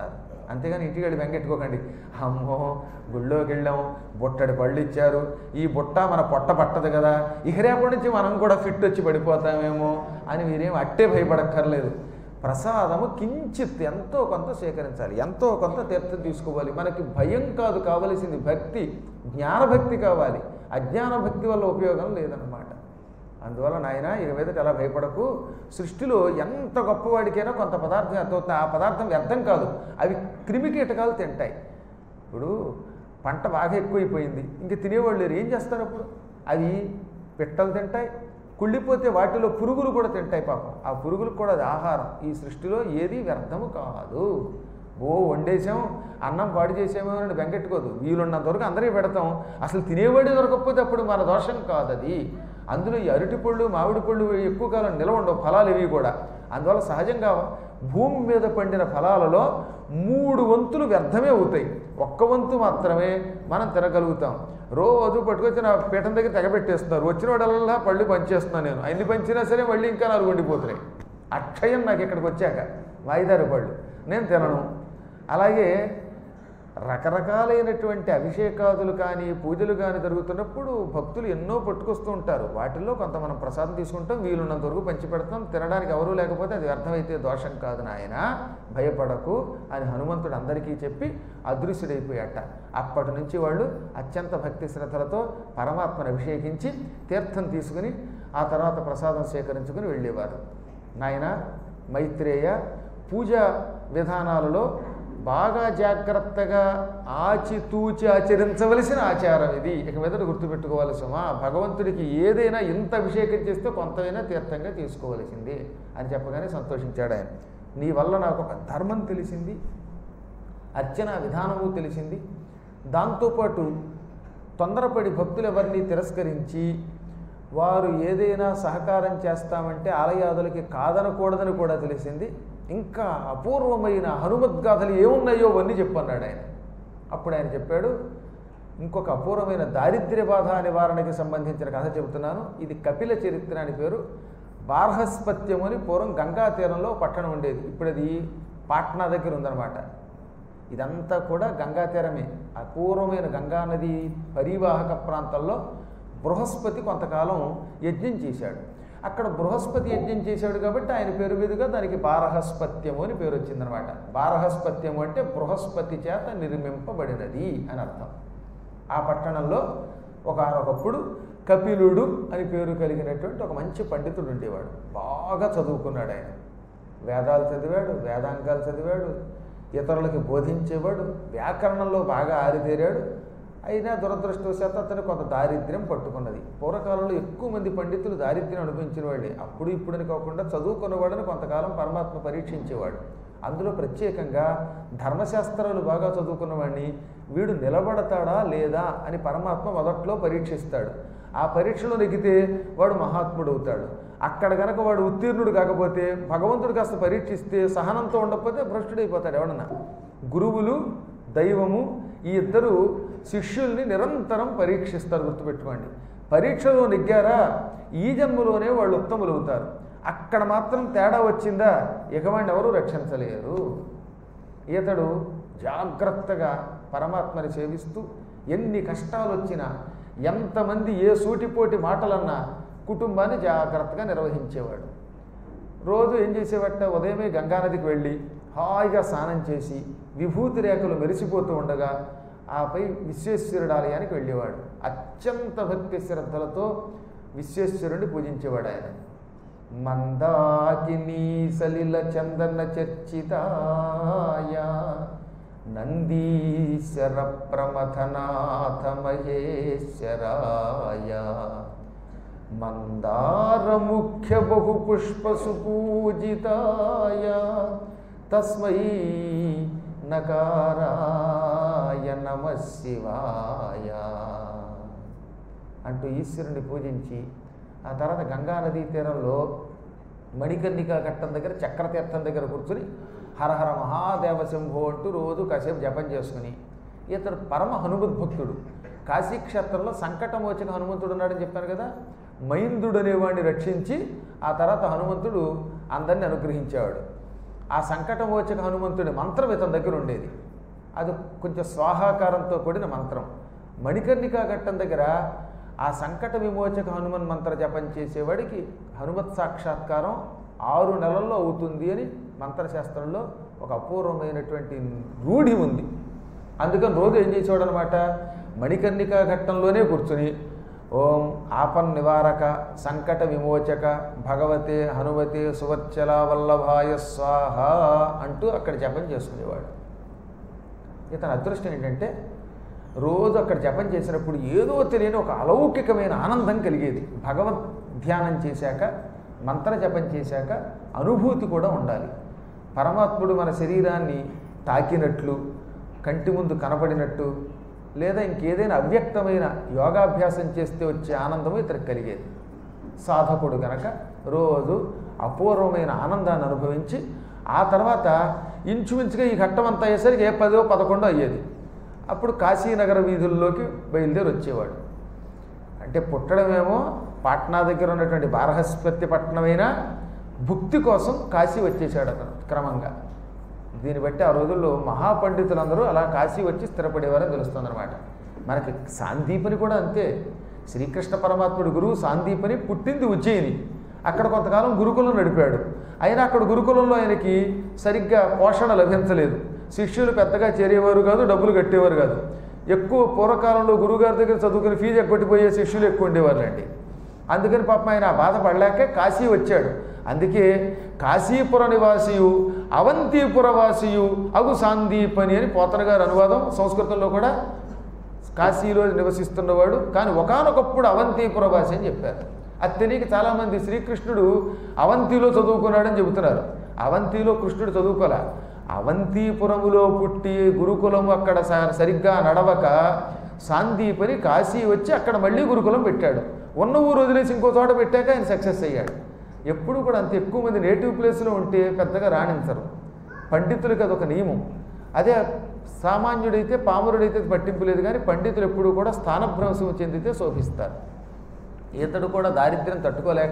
అంతేగాని ఇంటికి వెళ్ళి వెంగెట్టుకోకండి అమ్మో గుళ్ళోకి వెళ్ళాం బుట్టడి పళ్ళు ఇచ్చారు ఈ బుట్ట మన పొట్ట పట్టదు కదా ఇక రేపటి నుంచి మనం కూడా ఫిట్ వచ్చి పడిపోతామేమో అని మీరేం అట్టే భయపడక్కర్లేదు ప్రసాదము కించిత్ ఎంతో కొంత స్వీకరించాలి ఎంతో కొంత తీర్థం తీసుకోవాలి మనకి భయం కాదు కావలసింది భక్తి జ్ఞానభక్తి కావాలి అజ్ఞాన భక్తి వల్ల ఉపయోగం లేదన్నమాట అందువల్ల నాయన ఇక మీదట ఎలా భయపడకు సృష్టిలో ఎంత గొప్పవాడికైనా కొంత పదార్థం ఎంత అవుతుంది ఆ పదార్థం వ్యర్థం కాదు అవి క్రిమి కీటకాలు తింటాయి ఇప్పుడు పంట బాగా ఎక్కువైపోయింది ఇంక తినేవాళ్ళు లేరు ఏం చేస్తారు అప్పుడు అవి పిట్టలు తింటాయి కుళ్ళిపోతే వాటిలో పురుగులు కూడా తింటాయి పాపం ఆ పురుగులకు కూడా అది ఆహారం ఈ సృష్టిలో ఏది వ్యర్థము కాదు ఓ వండేసాం అన్నం పాడు చేసామో అని వెంకెట్టుకోదు వీలున్నంత వరకు అందరికీ పెడతాం అసలు తినేవాడే దొరకకపోతే అప్పుడు మన దోషం కాదు అది అందులో ఈ అరటి పళ్ళు మామిడి పళ్ళు ఎక్కువ కాలం నిలవ ఉండవు ఫలాలు ఇవి కూడా అందువల్ల సహజంగా భూమి మీద పండిన ఫలాలలో మూడు వంతులు వ్యర్థమే అవుతాయి ఒక్క వంతు మాత్రమే మనం తినగలుగుతాం రోజు పట్టుకొచ్చి నా పీఠం దగ్గర తెగబెట్టేస్తున్నారు వచ్చిన వాడల్లా పళ్ళు పంచేస్తున్నాను నేను అన్ని పంచినా సరే మళ్ళీ ఇంకా నాలుగు ఉండిపోతున్నాయి అక్షయం నాకు ఇక్కడికి వచ్చాక వాయిదారి పళ్ళు నేను తినను అలాగే రకరకాలైనటువంటి అభిషేకాదులు కానీ పూజలు కానీ జరుగుతున్నప్పుడు భక్తులు ఎన్నో పట్టుకొస్తూ ఉంటారు వాటిల్లో కొంత మనం ప్రసాదం తీసుకుంటాం వీలున్నంత వరకు పంచి పెడతాం తినడానికి ఎవరూ లేకపోతే అది వ్యర్థమైతే దోషం కాదు నాయన భయపడకు అని హనుమంతుడు అందరికీ చెప్పి అదృశ్యుడైపోయాట అప్పటి నుంచి వాళ్ళు అత్యంత భక్తి శ్రద్ధలతో పరమాత్మను అభిషేకించి తీర్థం తీసుకుని ఆ తర్వాత ప్రసాదం స్వీకరించుకుని వెళ్ళేవారు నాయన మైత్రేయ పూజ విధానాలలో బాగా జాగ్రత్తగా ఆచితూచి ఆచరించవలసిన ఆచారం ఇది ఇక మీదట గుర్తుపెట్టుకోవాలి సుమా భగవంతుడికి ఏదైనా ఇంత అభిషేకం చేస్తే కొంతైనా తీర్థంగా తీసుకోవలసింది అని చెప్పగానే సంతోషించాడు ఆయన నీ వల్ల నాకు ఒక ధర్మం తెలిసింది అర్చన విధానము తెలిసింది దాంతోపాటు తొందరపడి భక్తులు ఎవరిని తిరస్కరించి వారు ఏదైనా సహకారం చేస్తామంటే ఆలయాదులకి కాదనకూడదని కూడా తెలిసింది ఇంకా అపూర్వమైన హనుమద్గాథలు ఏమున్నాయో అవన్నీ చెప్పన్నాడు ఆయన అప్పుడు ఆయన చెప్పాడు ఇంకొక అపూర్వమైన దారిద్ర్య బాధ నివారణకి సంబంధించిన కథ చెబుతున్నాను ఇది కపిల చరిత్ర అని పేరు బార్హస్పత్యం అని పూర్వం గంగా తీరంలో పట్టణం ఉండేది ఇప్పుడు అది పాట్నా దగ్గర ఉందన్నమాట ఇదంతా కూడా గంగా తీరమే అపూర్వమైన గంగా నది పరివాహక ప్రాంతంలో బృహస్పతి కొంతకాలం యజ్ఞం చేశాడు అక్కడ బృహస్పతి యజ్ఞం చేశాడు కాబట్టి ఆయన పేరు మీదుగా దానికి బారహస్పత్యము అని పేరు వచ్చిందనమాట బారహస్పత్యము అంటే బృహస్పతి చేత నిర్మింపబడినది అని అర్థం ఆ పట్టణంలో ఒకనొకప్పుడు కపిలుడు అని పేరు కలిగినటువంటి ఒక మంచి పండితుడు ఉండేవాడు బాగా చదువుకున్నాడు ఆయన వేదాలు చదివాడు వేదాంగాలు చదివాడు ఇతరులకి బోధించేవాడు వ్యాకరణంలో బాగా ఆరితేరాడు అయినా దురదృష్టవశాత్తు అతను కొంత దారిద్ర్యం పట్టుకున్నది పూర్వకాలంలో ఎక్కువ మంది పండితులు దారిద్ర్యం అనిపించిన వాళ్ళే అప్పుడు ఇప్పుడని కాకుండా చదువుకున్నవాడని కొంతకాలం పరమాత్మ పరీక్షించేవాడు అందులో ప్రత్యేకంగా ధర్మశాస్త్రాలు బాగా చదువుకున్నవాడిని వీడు నిలబడతాడా లేదా అని పరమాత్మ మొదట్లో పరీక్షిస్తాడు ఆ పరీక్షలో నెగితే వాడు మహాత్ముడు అవుతాడు అక్కడ గనక వాడు ఉత్తీర్ణుడు కాకపోతే భగవంతుడు కాస్త పరీక్షిస్తే సహనంతో ఉండకపోతే భ్రష్టుడైపోతాడు ఎవడన్నా గురువులు దైవము ఈ ఇద్దరు శిష్యుల్ని నిరంతరం పరీక్షిస్తారు గుర్తుపెట్టుకోండి పరీక్షలో నెగ్గారా ఈ జన్మలోనే వాళ్ళు ఉత్తములు అవుతారు అక్కడ మాత్రం తేడా వచ్చిందా ఇక వాడిని ఎవరు రక్షించలేరు ఈతడు జాగ్రత్తగా పరమాత్మని సేవిస్తూ ఎన్ని కష్టాలు వచ్చినా ఎంతమంది ఏ సూటిపోటి మాటలన్నా కుటుంబాన్ని జాగ్రత్తగా నిర్వహించేవాడు రోజు ఏం చేసేవట ఉదయమే గంగానదికి వెళ్ళి హాయిగా స్నానం చేసి విభూతి రేఖలు మెరిసిపోతూ ఉండగా ఆపై విశ్వేశ్వరుడు ఆలయానికి వెళ్ళేవాడు అత్యంత భక్తి శ్రద్ధలతో విశ్వేశ్వరుడిని పూజించేవాడు ఆయన మందాకిని సలిల చందన చర్చితాయ నందీశ్వర ప్రమథనాథ మహేశ్వరాయ మందారముఖ్య బహుపుష్ప సుపూజితాయ తస్మై నకారాయ నమ శివాయ అంటూ ఈశ్వరుని పూజించి ఆ తర్వాత గంగానదీ తీరంలో మణికర్ణిక ఘట్టం దగ్గర చక్రతీర్థం దగ్గర కూర్చుని హరహర మహాదేవ శంభో అంటూ రోజు కాసేపు జపం చేసుకుని ఇతడు పరమ హనుమద్భక్తుడు కాశీక్షేత్రంలో సంకటమోచక హనుమంతుడు ఉన్నాడని చెప్పాను కదా మైందుడు అనేవాడిని రక్షించి ఆ తర్వాత హనుమంతుడు అందరిని అనుగ్రహించేవాడు ఆ సంకటమోచక హనుమంతుడి మంత్రం ఇతని దగ్గర ఉండేది అది కొంచెం స్వాహాకారంతో కూడిన మంత్రం మణికర్ణికా ఘట్టం దగ్గర ఆ సంకట విమోచక హనుమన్ మంత్ర జపం చేసేవాడికి హనుమత్ సాక్షాత్కారం ఆరు నెలల్లో అవుతుంది అని మంత్రశాస్త్రంలో ఒక అపూర్వమైనటువంటి రూఢి ఉంది అందుకని రోజు ఏం చేసేవాడు అనమాట మణికర్ణికా ఘట్టంలోనే కూర్చుని ఓం ఆపన్ నివారక సంకట విమోచక భగవతే హనుమతే సువర్చల వల్లభాయ స్వాహ అంటూ అక్కడ జపం చేసుకునేవాడు ఇతని అదృష్టం ఏంటంటే రోజు అక్కడ జపం చేసినప్పుడు ఏదో తెలియని ఒక అలౌకికమైన ఆనందం కలిగేది భగవద్ ధ్యానం చేశాక మంత్ర జపం చేశాక అనుభూతి కూడా ఉండాలి పరమాత్ముడు మన శరీరాన్ని తాకినట్లు కంటి ముందు కనపడినట్టు లేదా ఇంకేదైనా అవ్యక్తమైన యోగాభ్యాసం చేస్తే వచ్చే ఆనందము ఇతనికి కలిగేది సాధకుడు గనక రోజు అపూర్వమైన ఆనందాన్ని అనుభవించి ఆ తర్వాత ఇంచుమించుగా ఈ ఘట్టం అంతా అయ్యేసరికి ఏ పదో పదకొండో అయ్యేది అప్పుడు కాశీనగర వీధుల్లోకి బయలుదేరి వచ్చేవాడు అంటే పుట్టడమేమో పాట్నా దగ్గర ఉన్నటువంటి బారహస్పతి పట్టణమైనా భుక్తి కోసం కాశీ వచ్చేసాడు అతను క్రమంగా దీన్ని బట్టి ఆ రోజుల్లో మహాపండితులందరూ అలా కాశీ వచ్చి స్థిరపడేవారని తెలుస్తుందన్నమాట మనకి సాందీపని కూడా అంతే శ్రీకృష్ణ పరమాత్ముడు గురువు సాందీపని పుట్టింది ఉజ్జయిని అక్కడ కొంతకాలం గురుకులం నడిపాడు అయినా అక్కడ గురుకులంలో ఆయనకి సరిగ్గా పోషణ లభించలేదు శిష్యులు పెద్దగా చేరేవారు కాదు డబ్బులు కట్టేవారు కాదు ఎక్కువ పూర్వకాలంలో గురువుగారి దగ్గర చదువుకుని ఫీజు ఎగ్గొట్టిపోయే శిష్యులు ఎక్కువ ఉండేవాళ్ళండి అందుకని పాపం ఆయన ఆ బాధపడలేక కాశీ వచ్చాడు అందుకే కాశీపుర నివాసియు అవంతిపురవాసియు అగు సాందీపని అని పోతన గారి అనువాదం సంస్కృతంలో కూడా కాశీలో నివసిస్తున్నవాడు కానీ ఒకానొకప్పుడు అవంతిపురవాసి అని చెప్పారు అది తెలియక చాలామంది శ్రీకృష్ణుడు అవంతిలో చదువుకున్నాడని చెబుతున్నారు అవంతిలో కృష్ణుడు చదువుకోలే అవంతిపురములో పుట్టి గురుకులం అక్కడ స- సరిగ్గా నడవక సాందీపని కాశీ వచ్చి అక్కడ మళ్ళీ గురుకులం పెట్టాడు ఉన్న ఊరు వదిలేసి ఇంకో చోట పెట్టాక ఆయన సక్సెస్ అయ్యాడు ఎప్పుడు కూడా అంత ఎక్కువ మంది నేటివ్ ప్లేస్లో ఉంటే పెద్దగా రాణించరు పండితులకి అదొక నియమం అదే సామాన్యుడైతే పామరుడైతే పట్టింపు లేదు కానీ పండితులు ఎప్పుడూ కూడా స్థానభ్రంశం చెందితే శోభిస్తారు ఇతడు కూడా దారిద్ర్యం తట్టుకోలేక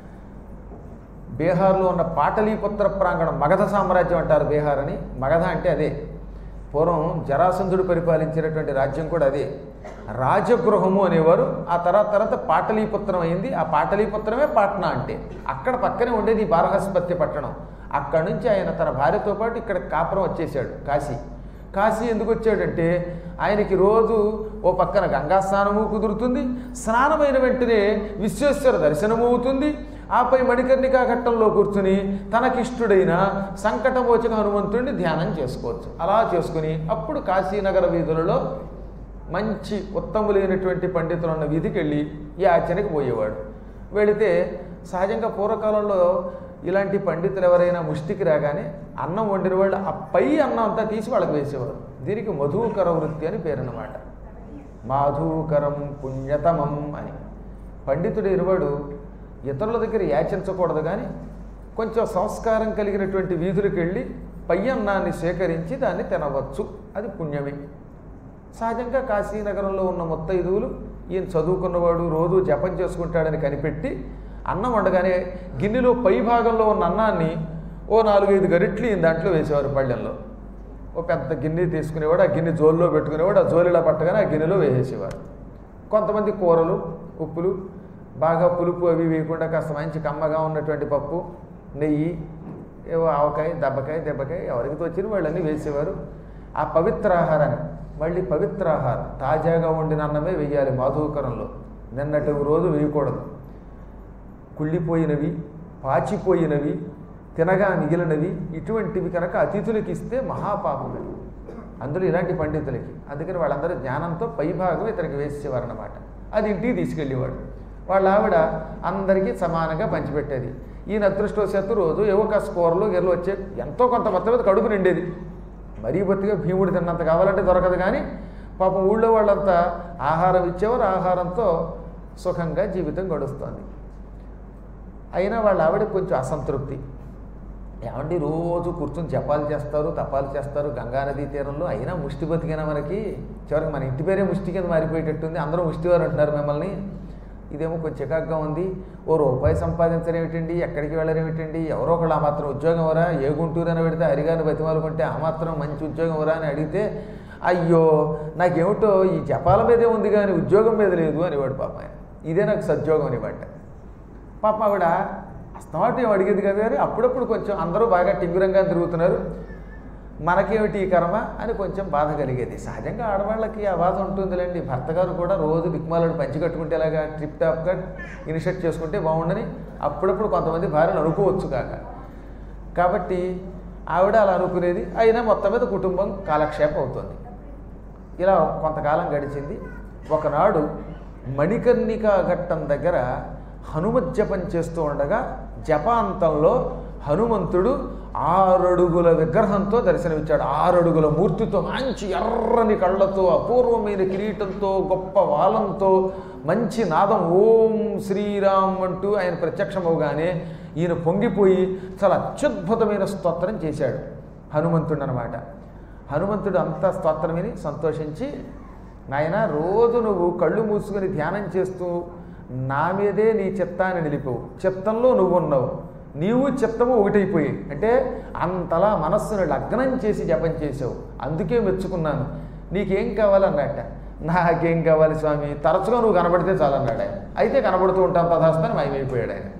బీహార్లో ఉన్న పాటలీపుత్ర ప్రాంగణం మగధ సామ్రాజ్యం అంటారు బీహార్ అని మగధ అంటే అదే పూర్వం జరాసంధుడు పరిపాలించినటువంటి రాజ్యం కూడా అదే రాజగృహము అనేవారు ఆ తర్వాత తర్వాత పాటలీపుత్రం అయింది ఆ పాటలీపుత్రమే పాట్నా అంటే అక్కడ పక్కనే ఉండేది ఈ బారహస్పత్య పట్టణం అక్కడి నుంచి ఆయన తన భార్యతో పాటు ఇక్కడ కాపురం వచ్చేసాడు కాశీ కాశీ ఎందుకు వచ్చాడంటే ఆయనకి రోజు ఓ పక్కన గంగా స్నానము కుదురుతుంది స్నానమైన వెంటనే విశ్వేశ్వర దర్శనము అవుతుంది ఆపై మణికర్ణికా ఘట్టంలో కూర్చుని తనకిష్టుడైన సంకటమోచక హనుమంతుడిని ధ్యానం చేసుకోవచ్చు అలా చేసుకుని అప్పుడు కాశీనగర వీధులలో మంచి ఉత్తములైనటువంటి పండితులు ఉన్న వీధికి వెళ్ళి ఈ ఆచరణకి పోయేవాడు వెళితే సహజంగా పూర్వకాలంలో ఇలాంటి పండితులు ఎవరైనా ముష్టికి రాగానే అన్నం వండిన వాళ్ళు ఆ పై అన్నం అంతా తీసి వాళ్ళకి వేసేవారు దీనికి మధుకర వృత్తి అని పేరన్నమాట మాధూకరం పుణ్యతమం అని పండితుడు ఇరువాడు ఇతరుల దగ్గర యాచించకూడదు కానీ కొంచెం సంస్కారం కలిగినటువంటి వీధులకు వెళ్ళి పై అన్నాన్ని సేకరించి దాన్ని తినవచ్చు అది పుణ్యమే సహజంగా కాశీనగరంలో ఉన్న ముత్తైదువులు ఈయన చదువుకున్నవాడు రోజు జపం చేసుకుంటాడని కనిపెట్టి అన్నం వండగానే గిన్నెలో పై భాగంలో ఉన్న అన్నాన్ని ఓ నాలుగైదు గరిట్లు ఈయన దాంట్లో వేసేవారు పళ్ళెంలో ఓ పెద్ద గిన్నె తీసుకునేవాడు ఆ గిన్నె జోల్లో పెట్టుకునేవాడు ఆ జోలిలా పట్టగానే ఆ గిన్నెలో వేసేసేవారు కొంతమంది కూరలు ఉప్పులు బాగా పులుపు అవి వేయకుండా కాస్త మంచి కమ్మగా ఉన్నటువంటి పప్పు నెయ్యి ఏవో ఆవకాయ దెబ్బకాయ దెబ్బకాయ ఎవరికి తోచిన వాళ్ళన్నీ వేసేవారు ఆ పవిత్ర ఆహారాన్ని మళ్ళీ పవిత్ర ఆహారం తాజాగా వండిన అన్నమే వేయాలి మాధుకరంలో నిన్నటి రోజు వేయకూడదు కుళ్ళిపోయినవి పాచిపోయినవి తినగా మిగిలినవి ఇటువంటివి కనుక అతిథులకి ఇస్తే మహాపాపమే అందులో ఇలాంటి పండితులకి అందుకని వాళ్ళందరూ జ్ఞానంతో పైభాగం ఇతనికి వేసేవారన్నమాట అది ఇంటికి తీసుకెళ్ళేవాడు వాళ్ళ ఆవిడ అందరికీ సమానంగా పంచిపెట్టేది ఈయన అదృష్టవశాత్తు రోజు ఏవో కాస్త కూరలు గిర్రలు వచ్చే ఎంతో కొంత మొత్తం మీద కడుపు నిండేది మరీ బొత్తిగా భీముడు తిన్నంత కావాలంటే దొరకదు కానీ పాపం ఊళ్ళో వాళ్ళంతా ఆహారం ఇచ్చేవారు ఆహారంతో సుఖంగా జీవితం గడుస్తోంది అయినా వాళ్ళ ఆవిడ కొంచెం అసంతృప్తి ఏమండి రోజు కూర్చొని జపాలు చేస్తారు తపాలు చేస్తారు గంగానదీ తీరంలో అయినా ముష్టి బతికైనా మనకి చివరికి మన ఇంటి పేరే ముష్టి కింద మారిపోయేటట్టుంది అందరూ ముష్టివారు అంటున్నారు మిమ్మల్ని ఇదేమో కొంచెం చికాగ్గా ఉంది ఓ రూపాయి సంపాదించడం ఏమిటండి ఎక్కడికి వెళ్ళడం ఏమిటండి ఎవరో ఒకళ్ళు ఆ మాత్రం ఉద్యోగం ఎవరా ఏ గుంటూరు అని పెడితే హరిగాని బతిమాలుకుంటే ఆ మాత్రం మంచి ఉద్యోగం ఎవరా అని అడిగితే అయ్యో నాకేమిటో ఈ జపాల మీదే ఉంది కానీ ఉద్యోగం మీద లేదు అనేవాడు పాప ఆయన ఇదే నాకు సద్యోగం అనేవాట పాప ఆవిడ అస్తమాటు ఏం అడిగేది కదా కానీ అప్పుడప్పుడు కొంచెం అందరూ బాగా టింగురంగా తిరుగుతున్నారు మనకేమిటి ఈ కర్మ అని కొంచెం బాధ కలిగేది సహజంగా ఆడవాళ్ళకి ఆ బాధ ఉంటుందిలేండి భర్త గారు కూడా రోజు దిక్మాలను పంచి కట్టుకుంటే ఇలాగా ట్రిప్ టాప్గా ఇనిషియేట్ చేసుకుంటే బాగుండని అప్పుడప్పుడు కొంతమంది భార్యలు అనుకోవచ్చు కాక కాబట్టి ఆవిడ అలా అనుకునేది అయినా మొత్తం మీద కుటుంబం కాలక్షేపం అవుతుంది ఇలా కొంతకాలం గడిచింది ఒకనాడు మణికర్ణిక ఘట్టం దగ్గర హనుమత్ జపం చేస్తూ ఉండగా జపాంతంలో హనుమంతుడు ఆరడుగుల విగ్రహంతో దర్శనమిచ్చాడు ఆరడుగుల మూర్తితో మంచి ఎర్రని కళ్ళతో అపూర్వమైన కిరీటంతో గొప్ప వాలంతో మంచి నాదం ఓం శ్రీరామ్ అంటూ ఆయన ప్రత్యక్షమవగానే ఈయన పొంగిపోయి చాలా అత్యద్భుతమైన స్తోత్రం చేశాడు హనుమంతుడు అనమాట హనుమంతుడు అంత స్తోత్రం విని సంతోషించి నాయన రోజు నువ్వు కళ్ళు మూసుకొని ధ్యానం చేస్తూ నా మీదే నీ చిత్తాన్ని నిలిపావు చిత్తంలో నువ్వు ఉన్నావు నీవు చిత్తము ఒకటైపోయి అంటే అంతలా మనస్సును లగ్నం చేసి జపం చేసావు అందుకే మెచ్చుకున్నాను నీకేం కావాలన్నట్ట నాకేం కావాలి స్వామి తరచుగా నువ్వు కనబడితే చాలన్నాడు ఆయన అయితే కనబడుతూ ఉంటాం తదాస్తని మాయమైపోయాడు ఆయన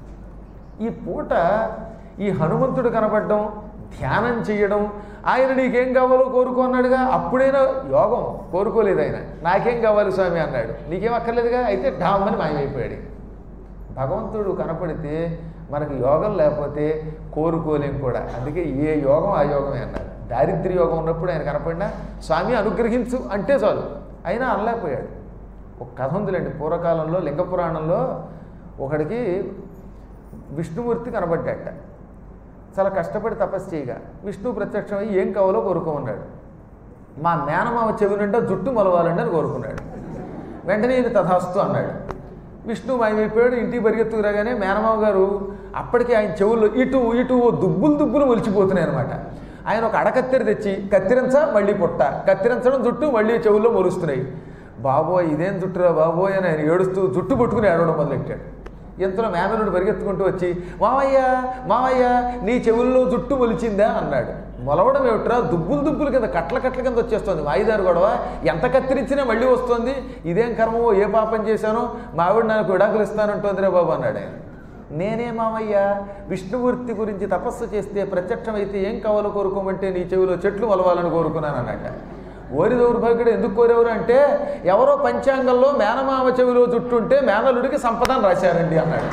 ఈ పూట ఈ హనుమంతుడు కనబడడం ధ్యానం చేయడం ఆయన నీకేం కావాలో కోరుకో అన్నాడుగా అప్పుడైనా యోగం కోరుకోలేదు ఆయన నాకేం కావాలి స్వామి అన్నాడు నీకేం అక్కర్లేదుగా అయితే డామ్మని మాయమైపోయాడు భగవంతుడు కనపడితే మనకు యోగం లేకపోతే కోరుకోలేం కూడా అందుకే ఏ యోగం ఆ యోగమే అన్నారు దారిద్ర్య యోగం ఉన్నప్పుడు ఆయన కనపడినా స్వామి అనుగ్రహించు అంటే చాలు అయినా అనలేకపోయాడు ఒక కథ ఉందిలేండి పూర్వకాలంలో లింగ పురాణంలో ఒకడికి విష్ణుమూర్తి కనబడ్డాట చాలా కష్టపడి తపస్సు చేయగా విష్ణు ప్రత్యక్షమై ఏం కావాలో కోరుకోమన్నాడు మా మేనమామ చెవి నిండా జుట్టు మొలవాలండి అని కోరుకున్నాడు వెంటనే ఈయన తథాస్తు అన్నాడు విష్ణు మాయమైపోయాడు ఇంటికి పరిగెత్తుకు రాగానే మేనమామ గారు అప్పటికే ఆయన చెవుల్లో ఇటు ఇటు ఓ దుబ్బులు దుబ్బులు మొలిచిపోతున్నాయి అనమాట ఆయన ఒక అడకత్తెర తెచ్చి కత్తిరించ మళ్ళీ పుట్ట కత్తిరించడం జుట్టు మళ్ళీ చెవుల్లో మొలుస్తున్నాయి బాబోయ్ ఇదేం జుట్టురా బాబోయ్ అని ఆయన ఏడుస్తూ జుట్టు పట్టుకుని ఏడవడం మొదలెట్టాడు ఇంతలో మేనలుడు పరిగెత్తుకుంటూ వచ్చి మావయ్య మావయ్య నీ చెవుల్లో జుట్టు మొలిచిందా అన్నాడు మొలవడం ఏమిట్రా దుబ్బులు దుబ్బులు కింద కట్ల కట్ల కింద వచ్చేస్తుంది వాయిదారు గొడవ ఎంత కత్తిరించినా మళ్ళీ వస్తుంది ఇదేం కర్మమో ఏ పాపం చేశానో మావిడ నాకు విడాకులు ఇస్తానంటోందిరా బాబు అన్నాడు ఆయన నేనే మామయ్య విష్ణుమూర్తి గురించి తపస్సు చేస్తే ప్రత్యక్షమైతే ఏం కావాలో కోరుకోమంటే నీ చెవిలో చెట్లు మొలవాలని కోరుకున్నాను అన్నట్ట ఓరి దౌర్భాగ్యుడు ఎందుకు కోరేవారు అంటే ఎవరో పంచాంగంలో మేనమామ చెవిలో జుట్టుంటే మేనలుడికి సంపదను రాశారండి అన్నాడు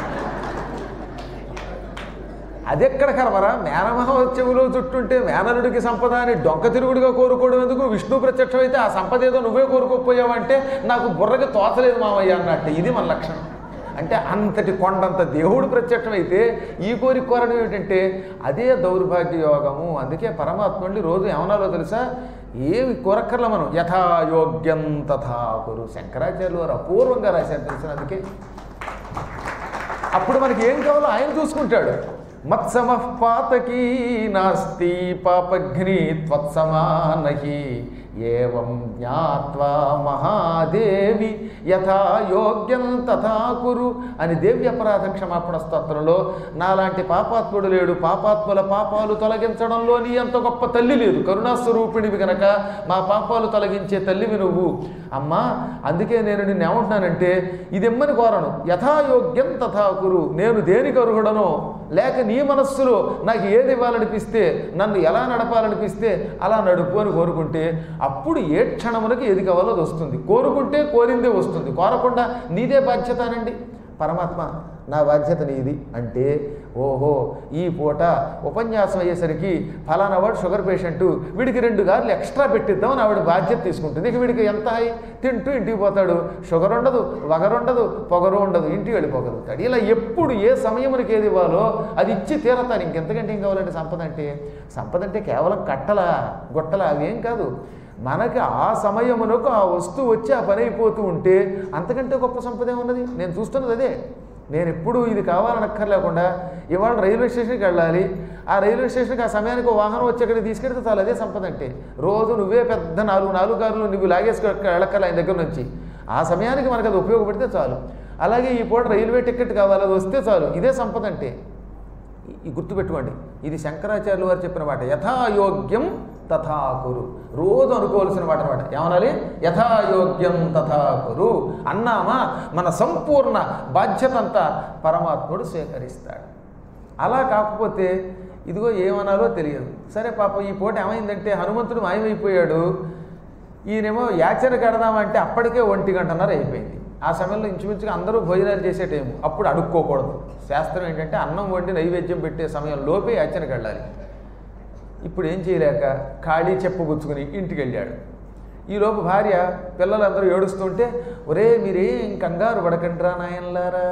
అదెక్కడ కరవరా మేనమామ చెవిలో జుట్టుంటే మేనలుడికి సంపద అని డొంక తిరుగుడుగా కోరుకోవడం ఎందుకు విష్ణు ప్రత్యక్షం అయితే ఆ సంపద ఏదో నువ్వే కోరుకోకపోయావంటే నాకు బుర్రకి తోచలేదు మామయ్య అన్నట్టు ఇది మన లక్షణం అంటే అంతటి కొండంత దేవుడు ప్రత్యక్షమైతే ఈ కోరిక కోరడం ఏమిటంటే అదే దౌర్భాగ్య యోగము అందుకే పరమాత్ముడిని రోజు ఏమనాలో తెలుసా ఏమి కోరక్కర్ల మనం యథాయోగ్యం తథా కురు శంకరాచార్యులు వారు అపూర్వంగా రాశారు తెలిసిన అందుకే అప్పుడు మనకి ఏం కావాలో ఆయన చూసుకుంటాడు మత్సమః పాతకీ నాస్తి పాపఘ్ని త్వత్సమానహి ఏవం జ్ఞాత్వా మహాదేవి యథా యోగ్యం తథా కురు అని దేవి అపరాధ క్షమాపణ స్తోత్రంలో నాలాంటి పాపాత్ముడు లేడు పాపాత్ముల పాపాలు తొలగించడంలో నీ అంత గొప్ప తల్లి లేదు కరుణాస్వరూపిణివి గనక మా పాపాలు తొలగించే తల్లివి నువ్వు అమ్మా అందుకే నేను నిన్ను ఏమంటున్నానంటే ఇది ఎమ్మని కోరను యథాయోగ్యం తథా కురు నేను దేనికి అర్హుడనో లేక నీ మనస్సులో నాకు ఏది ఇవ్వాలనిపిస్తే నన్ను ఎలా నడపాలనిపిస్తే అలా నడుపు అని కోరుకుంటే అప్పుడు ఏ క్షణమునకి ఏది కావాలో అది వస్తుంది కోరుకుంటే కోరిందే వస్తుంది కోరకుండా నీదే బాధ్యతనండి పరమాత్మ నా బాధ్యత నీది అంటే ఓహో ఈ పూట ఉపన్యాసం అయ్యేసరికి ఫలానా వాడు షుగర్ పేషెంట్ వీడికి రెండు గార్లు ఎక్స్ట్రా పెట్టిద్దామని ఆవిడ బాధ్యత తీసుకుంటుంది ఇక వీడికి ఎంత హాయి తింటూ ఇంటికి పోతాడు షుగర్ ఉండదు వగరు ఉండదు పొగరు ఉండదు ఇంటికి వెళ్ళిపోగలుగుతాడు ఇలా ఎప్పుడు ఏ సమయమునికి ఏది ఇవ్వాలో అది ఇచ్చి తీరతాను ఇంకెంతకంటే ఏం కావాలంటే సంపద అంటే సంపద అంటే కేవలం కట్టల గొట్టల అవేం కాదు మనకి ఆ సమయమునకు ఆ వస్తువు వచ్చి ఆ పని అయిపోతూ ఉంటే అంతకంటే గొప్ప సంపద ఏమున్నది నేను చూస్తున్నది అదే నేను ఎప్పుడు ఇది కావాలనక్కర్లేకుండా ఇవాళ రైల్వే స్టేషన్కి వెళ్ళాలి ఆ రైల్వే స్టేషన్కి ఆ సమయానికి ఓ వాహనం వచ్చి అక్కడికి తీసుకెళ్తే చాలు అదే సంపద అంటే రోజు నువ్వే పెద్ద నాలుగు నాలుగు కార్లు నువ్వు లాగేసుకు వెళ్ళక్కర్లే ఆయన దగ్గర నుంచి ఆ సమయానికి మనకు అది ఉపయోగపడితే చాలు అలాగే ఈ పూట రైల్వే టికెట్ కావాలి అది వస్తే చాలు ఇదే సంపద అంటే ఈ గుర్తుపెట్టుకోండి ఇది శంకరాచార్యులు వారు చెప్పిన మాట యథాయోగ్యం తథాకురు రోజు అనుకోవాల్సిన మాట అనమాట ఏమనాలి యథాయోగ్యం తథాకురు అన్నామా మన సంపూర్ణ బాధ్యత అంతా పరమాత్ముడు స్వీకరిస్తాడు అలా కాకపోతే ఇదిగో ఏమనాలో తెలియదు సరే పాప ఈ పూట ఏమైందంటే హనుమంతుడు మాయమైపోయాడు ఈయనేమో యాచన కడదామంటే అప్పటికే ఒంటి గంటన్నర అయిపోయింది ఆ సమయంలో ఇంచుమించుగా అందరూ భోజనాలు చేసే టైం అప్పుడు అడుక్కోకూడదు శాస్త్రం ఏంటంటే అన్నం వండి నైవేద్యం పెట్టే సమయం లోపే యాచనకి వెళ్ళాలి ఇప్పుడు ఏం చేయలేక ఖాళీ చెప్పబుచ్చుకుని ఇంటికి వెళ్ళాడు ఈలోపు భార్య పిల్లలందరూ ఏడుస్తుంటే ఒరే మీరేం కంగారు పడకండిరా నాయనలారా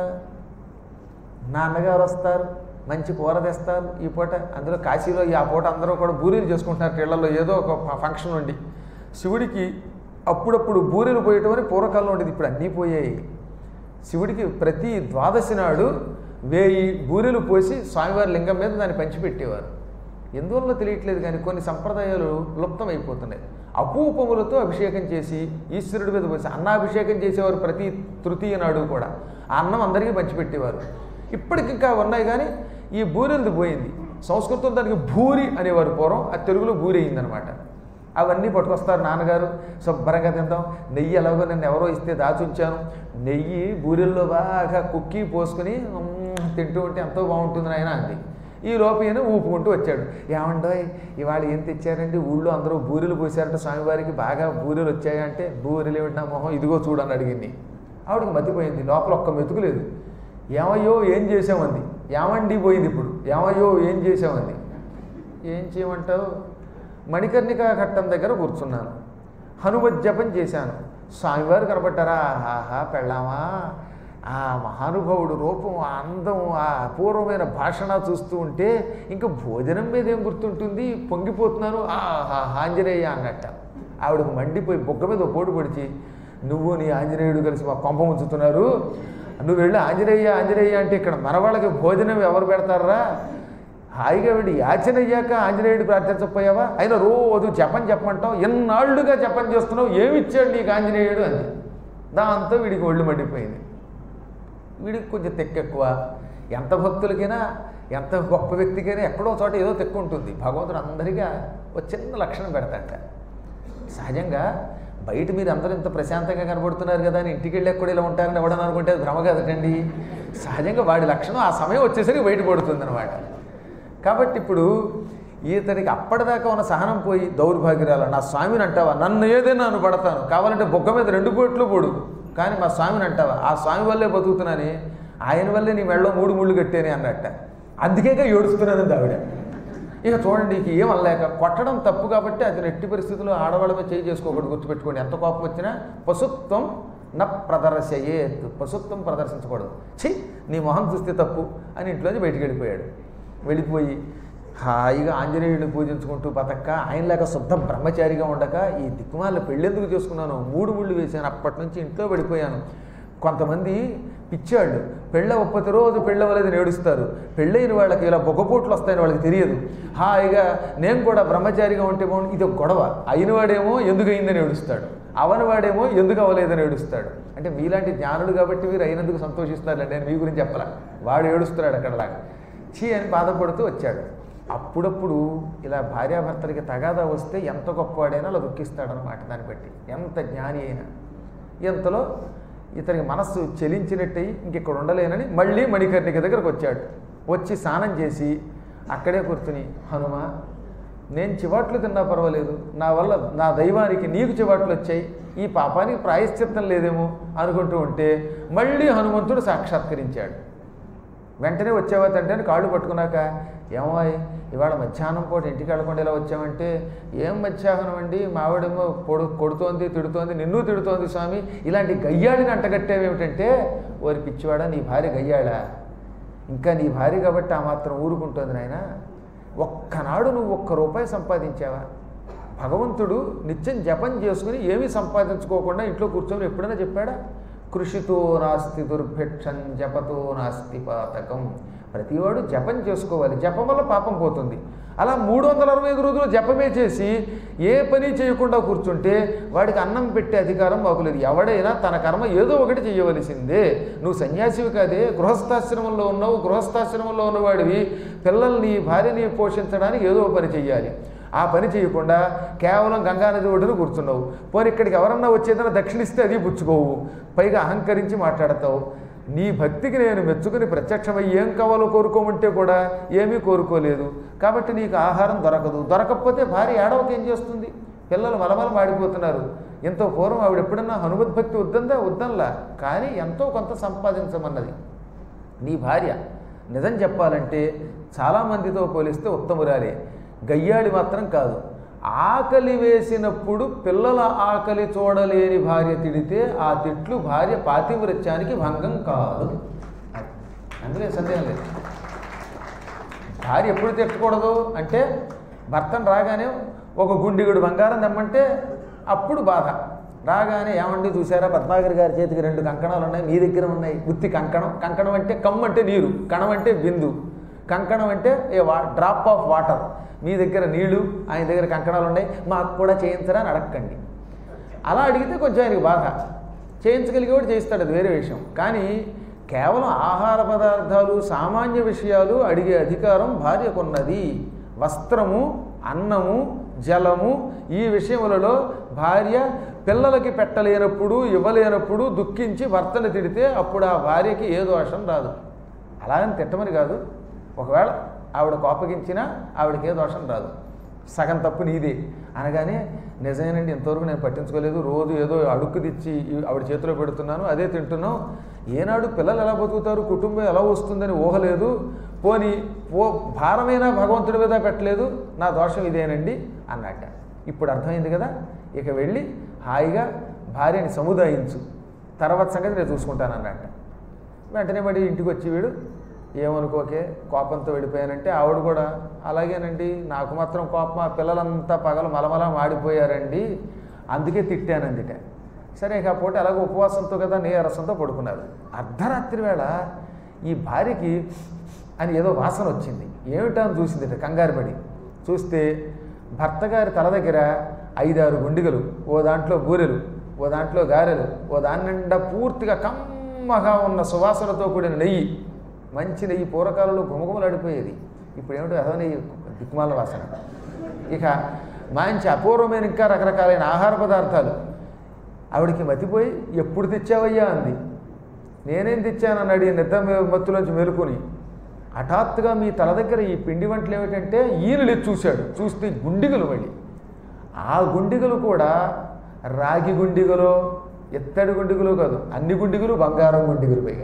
నాన్నగారు వస్తారు మంచి కూర తెస్తారు ఈ పూట అందులో కాశీలో ఈ ఆ పూట అందరూ కూడా బూరీలు చేసుకుంటున్నారు ఇళ్లలో ఏదో ఒక ఫ- ఫంక్షన్ ఉండి శివుడికి అప్పుడప్పుడు బూరెలు పోయటం అని పూర్వకాలంలో ఉండేది ఇప్పుడు అన్నీ పోయాయి శివుడికి ప్రతి ద్వాదశి నాడు వేయి బూరెలు పోసి స్వామివారి లింగం మీద దాన్ని పంచిపెట్టేవారు ఎందువల్ల తెలియట్లేదు కానీ కొన్ని సంప్రదాయాలు లుప్తమైపోతున్నాయి అపూపములతో అభిషేకం చేసి ఈశ్వరుడి మీద పోసి అన్నాభిషేకం చేసేవారు ప్రతి తృతీయ నాడు కూడా ఆ అన్నం అందరికీ పంచిపెట్టేవారు ఇప్పటికింకా ఉన్నాయి కానీ ఈ బూరెలది పోయింది సంస్కృతం దానికి భూరి అనేవారు పూర్వం అది తెలుగులో బూరి అయిందనమాట అవన్నీ పట్టుకొస్తారు నాన్నగారు శుభ్రంగా తిందాం నెయ్యి ఎలాగో నన్ను ఎవరో ఇస్తే దాచుంచాను నెయ్యి బూరెల్లో బాగా కుక్కీ పోసుకుని మ్మ్, తింటూ ఉంటే ఎంతో బాగుంటుంది నాయన అంది ఈ లోపు ఈయన ఊపుకుంటూ వచ్చాడు ఏమండోయ్ ఇవాళ ఏం తెచ్చారండి ఊళ్ళో అందరూ బూరెలు పోసారట స్వామివారికి బాగా బూరెలు వచ్చాయంటే బూరెలు ఏమిటి నా మొహం ఇదిగో చూడని అడిగింది ఆవిడకి మతిపోయింది లోపల ఒక్క మెతుకు లేదు ఏమయ్యో ఏం చేసామంది ఏమండి పోయింది ఇప్పుడు ఏమయ్యో ఏం చేసామంది ఏం చేయమంటావు మణికర్ణిక ఘట్టం దగ్గర కూర్చున్నాను హనుమజ్జపం చేశాను స్వామివారు కనబడ్డారా ఆహా పెళ్ళామా ఆ మహానుభావుడు రూపం ఆ అందం ఆ అపూర్వమైన భాషణ చూస్తూ ఉంటే ఇంకా భోజనం మీద ఏం గుర్తుంటుంది పొంగిపోతున్నాను ఆహా ఆంజనేయ అన్నట్ట ఆవిడకు మండిపోయి బొగ్గ మీద ఒక పోటు పొడిచి నువ్వు నీ ఆంజనేయుడు కలిసి మా కొంప ఉంచుతున్నారు నువ్వు వెళ్ళి ఆంజనేయ ఆంజనేయ అంటే ఇక్కడ మన వాళ్ళకి భోజనం ఎవరు పెడతారా హాయిగా వెళ్ళి యాచన అయ్యాక ఆంజనేయుడు ప్రార్థించకపోయావా అయినా రోజు జపం చెప్పమంటావు ఎన్నాళ్ళుగా జపం చేస్తున్నావు ఏమి ఇచ్చాడు నీకు ఆంజనేయుడు అని దాంతో వీడికి ఒళ్ళు మండిపోయింది వీడికి కొంచెం తెక్కెక్కువ ఎంత భక్తులకైనా ఎంత గొప్ప వ్యక్తికైనా ఎక్కడో చోట ఏదో తెక్కు ఉంటుంది భగవంతుడు అందరిగా ఒక చిన్న లక్షణం పెడతాట సహజంగా బయట మీరు అందరూ ఇంత ప్రశాంతంగా కనబడుతున్నారు కదా అని ఇంటికి వెళ్ళాక కూడా ఇలా ఉంటారని ఎవడని అనుకుంటే అది భ్రమ కదటండి సహజంగా వాడి లక్షణం ఆ సమయం వచ్చేసరికి బయటపడుతుంది అనమాట కాబట్టి ఇప్పుడు ఇతనికి అప్పటిదాకా ఉన్న సహనం పోయి దౌర్భాగ్యరాల నా స్వామిని అంటావా నన్ను ఏదైనా నన్ను పడతాను కావాలంటే బొగ్గ మీద రెండు పోట్లు పొడు కానీ మా స్వామిని అంటావా ఆ స్వామి వల్లే బతుకుతున్నాని ఆయన వల్లే నీ మెళ్ళలో మూడు ముళ్ళు కట్టేనే అన్నట్ట అందుకేగా ఏడుస్తున్నాను ఆవిడ ఇక చూడండి ఇక ఏం అనలేక కొట్టడం తప్పు కాబట్టి అది ఎట్టి పరిస్థితుల్లో ఆడవాళ్ళ మీద చేయి చేసుకోకూడదు గుర్తుపెట్టుకోండి ఎంత కోపం వచ్చినా పశుత్వం న ప్రదర్శయేత్ పశుత్వం ప్రదర్శించకూడదు ఛీ నీ మొహం చూస్తే తప్పు అని ఇంట్లోంచి బయటికి వెళ్ళిపోయాడు వెళ్ళిపోయి హాయిగా ఆంజనేయుడిని పూజించుకుంటూ బతక్క ఆయనలాగా శుద్ధ బ్రహ్మచారిగా ఉండక ఈ దిక్కుమాల పెళ్ళెందుకు చేసుకున్నాను మూడు ముళ్ళు వేసాను అప్పటి నుంచి ఇంట్లో పడిపోయాను కొంతమంది పిచ్చాళ్ళు పెళ్ళ ఒప్పటి రోజు పెళ్ళవలేదని ఏడుస్తారు పెళ్ళైన వాళ్ళకి ఇలా బొగ్గపోట్లు వస్తాయని వాళ్ళకి తెలియదు హాయిగా నేను కూడా బ్రహ్మచారిగా ఉంటే బాగుండు ఇది ఒక గొడవ అయినవాడేమో ఎందుకు అయిందని ఏడుస్తాడు అవనవాడేమో ఎందుకు అవ్వలేదని ఏడుస్తాడు అంటే మీలాంటి జ్ఞానులు కాబట్టి మీరు అయినందుకు సంతోషిస్తారులేండి నేను మీ గురించి చెప్పాల వాడు ఏడుస్తున్నాడు అక్కడలాగా చీ అని బాధపడుతూ వచ్చాడు అప్పుడప్పుడు ఇలా భార్యాభర్తలకి తగాదా వస్తే ఎంత గొప్పవాడైనా అలా దుఃఖిస్తాడనమాట దాన్ని బట్టి ఎంత జ్ఞాని అయినా ఇంతలో ఇతనికి మనస్సు చెలించినట్టయి ఇంకెక్కడ ఉండలేనని మళ్ళీ మణికర్ణిక దగ్గరకు వచ్చాడు వచ్చి స్నానం చేసి అక్కడే కూర్చుని హనుమ నేను చివాట్లు తిన్నా పర్వాలేదు నా వల్ల నా దైవానికి నీకు చివాట్లు వచ్చాయి ఈ పాపానికి ప్రాయశ్చిత్తం లేదేమో అనుకుంటూ ఉంటే మళ్ళీ హనుమంతుడు సాక్షాత్కరించాడు వెంటనే వచ్చావా తండ్రి అని కాళ్ళు పట్టుకున్నాక ఏమాయ్ ఇవాళ మధ్యాహ్నం పూట ఇంటికి వెళ్ళకుండా ఇలా వచ్చామంటే ఏం మధ్యాహ్నం అండి మావిడేమో పొడు కొడుతోంది తిడుతోంది నిన్ను తిడుతోంది స్వామి ఇలాంటి గయ్యాళిని అంటగట్టేవేమిటంటే ఓరి పిచ్చివాడా నీ భార్య గయ్యాడా ఇంకా నీ భార్య కాబట్టి ఆ మాత్రం ఊరుకుంటుంది నాయన ఒక్కనాడు నువ్వు ఒక్క రూపాయి సంపాదించావా భగవంతుడు నిత్యం జపం చేసుకుని ఏమీ సంపాదించుకోకుండా ఇంట్లో కూర్చొని ఎప్పుడైనా చెప్పాడా కృషితో నాస్తి దుర్భిక్షం జపతో నాస్తి పాతకం ప్రతివాడు జపం చేసుకోవాలి జపం వల్ల పాపం పోతుంది అలా మూడు వందల అరవై ఐదు రోజులు జపమే చేసి ఏ పని చేయకుండా కూర్చుంటే వాడికి అన్నం పెట్టే అధికారం బాగులేదు ఎవడైనా తన కర్మ ఏదో ఒకటి చేయవలసిందే నువ్వు సన్యాసివి కాదే గృహస్థాశ్రమంలో ఉన్నావు గృహస్థాశ్రమంలో ఉన్నవాడివి పిల్లల్ని భార్యని పోషించడానికి ఏదో ఒక పని చెయ్యాలి ఆ పని చేయకుండా కేవలం గంగానది ఒడ్డున కూర్చున్నావు పోనీ ఇక్కడికి ఎవరన్నా వచ్చేదన్నా దక్షిణిస్తే అది పుచ్చుకోవు పైగా అహంకరించి మాట్లాడతావు నీ భక్తికి నేను మెచ్చుకుని ప్రత్యక్షమై ఏం కావాలో కోరుకోమంటే కూడా ఏమీ కోరుకోలేదు కాబట్టి నీకు ఆహారం దొరకదు దొరకకపోతే భార్య ఏడవకి ఏం చేస్తుంది పిల్లలు మలమల మాడిపోతున్నారు ఎంతో పూర్వం ఆవిడ ఎప్పుడన్నా హనుమద్ భక్తి వద్దందా వద్దన్లా కానీ ఎంతో కొంత సంపాదించమన్నది నీ భార్య నిజం చెప్పాలంటే చాలామందితో పోలిస్తే ఉత్తమురాలే గయ్యాళి మాత్రం కాదు ఆకలి వేసినప్పుడు పిల్లల ఆకలి చూడలేని భార్య తిడితే ఆ తిట్లు భార్య పాతివృత్యానికి భంగం కాదు అందులో ఏం సందేహం లేదు భార్య ఎప్పుడు తిట్టకూడదు అంటే భర్తను రాగానే ఒక గుండిగుడు బంగారం తెమ్మంటే అప్పుడు బాధ రాగానే ఏమండి చూసారా పద్మాగర్ గారి చేతికి రెండు కంకణాలు ఉన్నాయి మీ దగ్గర ఉన్నాయి ఉత్తి కంకణం కంకణం అంటే కమ్ అంటే నీరు కణం అంటే బిందు కంకణం అంటే ఏ వా డ్రాప్ ఆఫ్ వాటర్ మీ దగ్గర నీళ్లు ఆయన దగ్గర కంకణాలు ఉన్నాయి మాకు కూడా చేయించరా అని అడగండి అలా అడిగితే కొంచెం ఆయనకి బాధ చేయించగలిగేవాడు చేయిస్తాడు అది వేరే విషయం కానీ కేవలం ఆహార పదార్థాలు సామాన్య విషయాలు అడిగే అధికారం భార్యకున్నది వస్త్రము అన్నము జలము ఈ విషయములలో భార్య పిల్లలకి పెట్టలేనప్పుడు ఇవ్వలేనప్పుడు దుఃఖించి భర్తను తిడితే అప్పుడు ఆ భార్యకి ఏ దోషం రాదు అలాగని తిట్టమని కాదు ఒకవేళ ఆవిడ కోపగించినా ఆవిడకి ఏ దోషం రాదు సగం తప్పు నీదే అనగానే నిజమేనండి ఇంతవరకు నేను పట్టించుకోలేదు రోజు ఏదో అడుక్కు తెచ్చి ఈ- ఆవిడ చేతిలో పెడుతున్నాను అదే తింటున్నాం ఏనాడు పిల్లలు ఎలా బతుకుతారు కుటుంబం ఎలా వస్తుందని ఊహలేదు పోని ఓ భారమైనా భగవంతుడి మీద పెట్టలేదు నా దోషం ఇదేనండి అన్నట్ట ఇప్పుడు అర్థమైంది కదా ఇక వెళ్ళి హాయిగా భార్యని సముదాయించు తర్వాత సంగతి నేను చూసుకుంటాను అన్నట్ట వెంటనే మడి ఇంటికి వచ్చి వీడు ఏమనుకోకే కోపంతో వెళ్ళిపోయానంటే ఆవిడ కూడా అలాగేనండి నాకు మాత్రం కోపం ఆ పిల్లలంతా పగలు మలమల మాడిపోయారండి అందుకే తిట్టానందిట సరే ఇక పూట అలాగ ఉపవాసంతో కదా నీరసంతో పడుకున్నారు అర్ధరాత్రి వేళ ఈ భార్యకి అని ఏదో వాసన వచ్చింది ఏమిటా అని చూసిందిట కంగారు పడి చూస్తే భర్త గారి తల దగ్గర ఐదారు గుండిగలు ఓ దాంట్లో బూరెలు ఓ దాంట్లో గారెలు ఓ దాని నిండా పూర్తిగా కమ్మగా ఉన్న సువాసనతో కూడిన నెయ్యి మంచి నెయ్యి పూర్వకాలంలో గుమగుమలాడిపోయేది ఇప్పుడు ఏమిటో అదో నెయ్యి దిక్కుమాల వాసన ఇక మంచి అపూర్వమైన ఇంకా రకరకాలైన ఆహార పదార్థాలు ఆవిడికి మతిపోయి ఎప్పుడు తెచ్చావయ్యా అంది నేనేం తెచ్చానని అడిగి నిద్ర మే- మత్తులోంచి మేలుకొని హఠాత్తుగా మీ తల దగ్గర ఈ పిండి వంటలు ఏమిటంటే ఈయన లేచి చూశాడు చూస్తే గుండిగలు మళ్ళీ ఆ గుండిగలు కూడా రాగి గుండిగలో ఎత్తడి గుండిగలు కాదు అన్ని గుండిగలు బంగారం గుండిగలు పైగా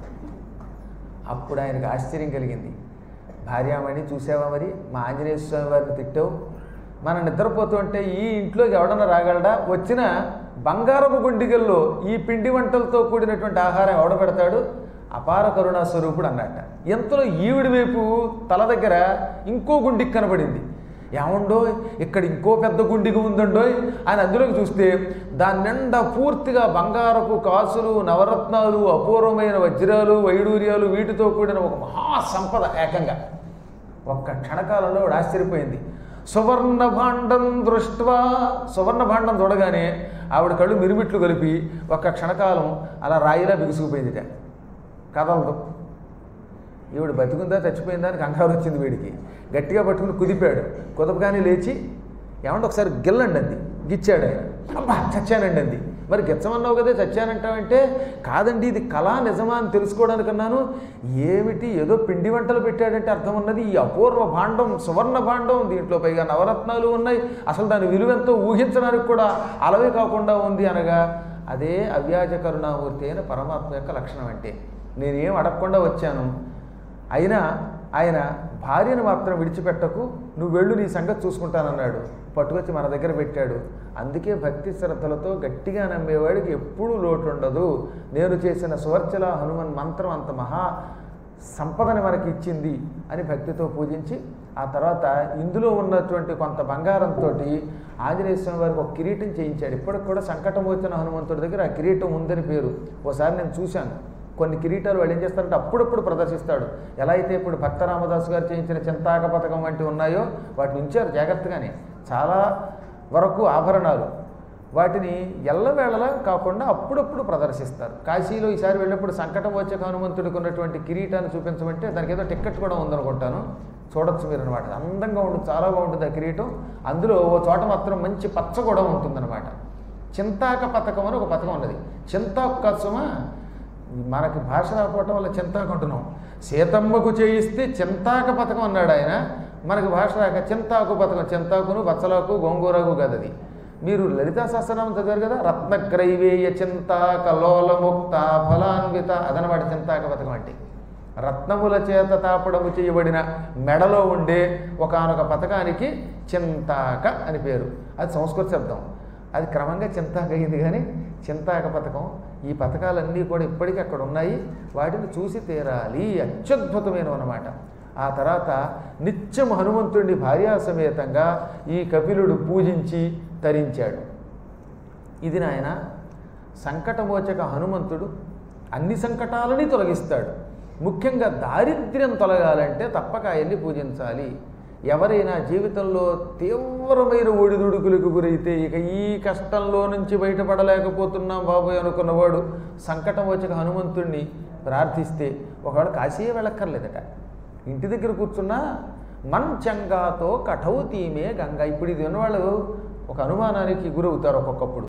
అప్పుడు ఆయనకు ఆశ్చర్యం కలిగింది భార్యామణి చూసావా మరి మా ఆంజనేయ స్వామి వారిని తిట్టావు మనం నిద్రపోతుంటే ఈ ఇంట్లోకి ఎవడన్నా రాగలడా వచ్చిన బంగారపు గుండిగల్లో ఈ పిండి వంటలతో కూడినటువంటి ఆహారం ఎవడ పెడతాడు అపార కరుణా స్వరూపుడు అన్నట్ట ఎంతలో ఈవిడి వైపు తల దగ్గర ఇంకో గుండికి కనబడింది ఏమండో ఇక్కడ ఇంకో పెద్ద గుండిగ ఉందండోయ్ అని అందులోకి చూస్తే దాని నిండా పూర్తిగా బంగారపు కాసులు నవరత్నాలు అపూర్వమైన వజ్రాలు వైడూర్యాలు వీటితో కూడిన ఒక మహా సంపద ఏకంగా ఒక్క క్షణకాలంలో ఆవిడ ఆశ్చర్యపోయింది సువర్ణ భాండం దృష్ట్వా సువర్ణ భాండం చూడగానే ఆవిడ కళ్ళు మిరుమిట్లు కలిపి ఒక్క క్షణకాలం అలా రాయిలా బిగుసుకుపోయిందిట కదలదు ఈవిడ బతికుందా చచ్చిపోయిందా అని కంగారు వచ్చింది వీడికి గట్టిగా పట్టుకుని కుదిపాడు కుదపగానే లేచి ఏమంటే ఒకసారి గిల్లండి అంది గిచ్చాడు ఆయన అబ్బా చచ్చానండి అంది మరి గిచ్చమన్నావు కదే చచ్చానంటావంటే కాదండి ఇది కళా నిజమా అని తెలుసుకోవడానికన్నాను ఏమిటి ఏదో పిండి వంటలు పెట్టాడంటే అర్థం ఉన్నది ఈ అపూర్వ భాండం సువర్ణ భాండం దీంట్లో పైగా నవరత్నాలు ఉన్నాయి అసలు దాని విలువెంతో ఊహించడానికి కూడా అలవే కాకుండా ఉంది అనగా అదే అవ్యాజ కరుణామూర్తి అయిన పరమాత్మ యొక్క లక్షణం అంటే నేనేం అడగకుండా వచ్చాను అయినా ఆయన భార్యను మాత్రం విడిచిపెట్టకు నువ్వు వెళ్ళు నీ సంగతి చూసుకుంటానన్నాడు పట్టుకొచ్చి మన దగ్గర పెట్టాడు అందుకే భక్తి శ్రద్ధలతో గట్టిగా నమ్మేవాడికి ఎప్పుడూ లోటు ఉండదు నేను చేసిన సువర్చల హనుమన్ మంత్రం అంత మహా సంపదని మనకి ఇచ్చింది అని భక్తితో పూజించి ఆ తర్వాత ఇందులో ఉన్నటువంటి కొంత బంగారంతో ఆంజనేయ స్వామి వారికి ఒక కిరీటం చేయించాడు ఇప్పటికి కూడా సంకటం వచ్చిన హనుమంతుడి దగ్గర ఆ కిరీటం ఉందని పేరు ఓసారి నేను చూశాను కొన్ని కిరీటాలు వాళ్ళు ఏం చేస్తారంటే అప్పుడప్పుడు ప్రదర్శిస్తాడు ఎలా అయితే ఇప్పుడు భక్త రామదాసు గారు చేయించిన చింతాక పథకం వంటివి ఉన్నాయో వాటిని ఉంచారు జాగ్రత్తగానే చాలా వరకు ఆభరణాలు వాటిని ఎల్లవేళలా కాకుండా అప్పుడప్పుడు ప్రదర్శిస్తారు కాశీలో ఈసారి వెళ్ళినప్పుడు సంకటం వచ్చే హనుమంతుడికి ఉన్నటువంటి కిరీటాన్ని చూపించమంటే దానికి ఏదో టిక్కెట్ కూడా ఉందనుకుంటాను చూడొచ్చు మీరు అనమాట అందంగా ఉంటుంది చాలా బాగుంటుంది ఆ కిరీటం అందులో ఓ చోట మాత్రం మంచి పచ్చ కూడా ఉంటుందన్నమాట చింతాక పథకం అని ఒక పథకం ఉన్నది చింతాకు కోసమా మనకి భాష రాకపోవటం వల్ల చింతాకు అంటున్నాం సీతమ్మకు చేయిస్తే చింతాక పథకం అన్నాడు ఆయన మనకి భాష రాక చింతాకు పథకం చింతాకును బచ్చలాకు గోంగూరకు కదా అది మీరు లలితా సహస్రనామం చదివారు కదా రత్నగ్రైవేయ చింతాక లోలముక్త ఫలాన్విత అదనమాట చింతాక పథకం అంటే రత్నముల చేత తాపడము చేయబడిన మెడలో ఉండే ఒకానొక పథకానికి చింతాక అని పేరు అది సంస్కృత శబ్దం అది క్రమంగా చింతాక అయింది కానీ చింతాక పథకం ఈ పథకాలన్నీ కూడా ఇప్పటికీ అక్కడ ఉన్నాయి వాటిని చూసి తీరాలి అత్యద్భుతమైనవి అన్నమాట ఆ తర్వాత నిత్యం హనుమంతుడిని భార్యాసమేతంగా ఈ కపిలుడు పూజించి తరించాడు ఇది నాయన సంకటమోచక హనుమంతుడు అన్ని సంకటాలని తొలగిస్తాడు ముఖ్యంగా దారిద్ర్యం తొలగాలంటే తప్పక ఆయన్ని పూజించాలి ఎవరైనా జీవితంలో తీవ్రమైన ఒడిదుడుకులకు గురైతే ఇక ఈ కష్టంలో నుంచి బయటపడలేకపోతున్నాం బాబోయ్ అనుకున్నవాడు సంకటం వచ్చక హనుమంతుణ్ణి ప్రార్థిస్తే ఒకవేళ కాశీ వెళ్ళక్కర్లేదట ఇంటి దగ్గర కూర్చున్నా మంచంగాతో కఠౌతీమే గంగ ఇప్పుడు ఇది ఉన్నవాళ్ళు ఒక అనుమానానికి గురవుతారు ఒక్కొక్కప్పుడు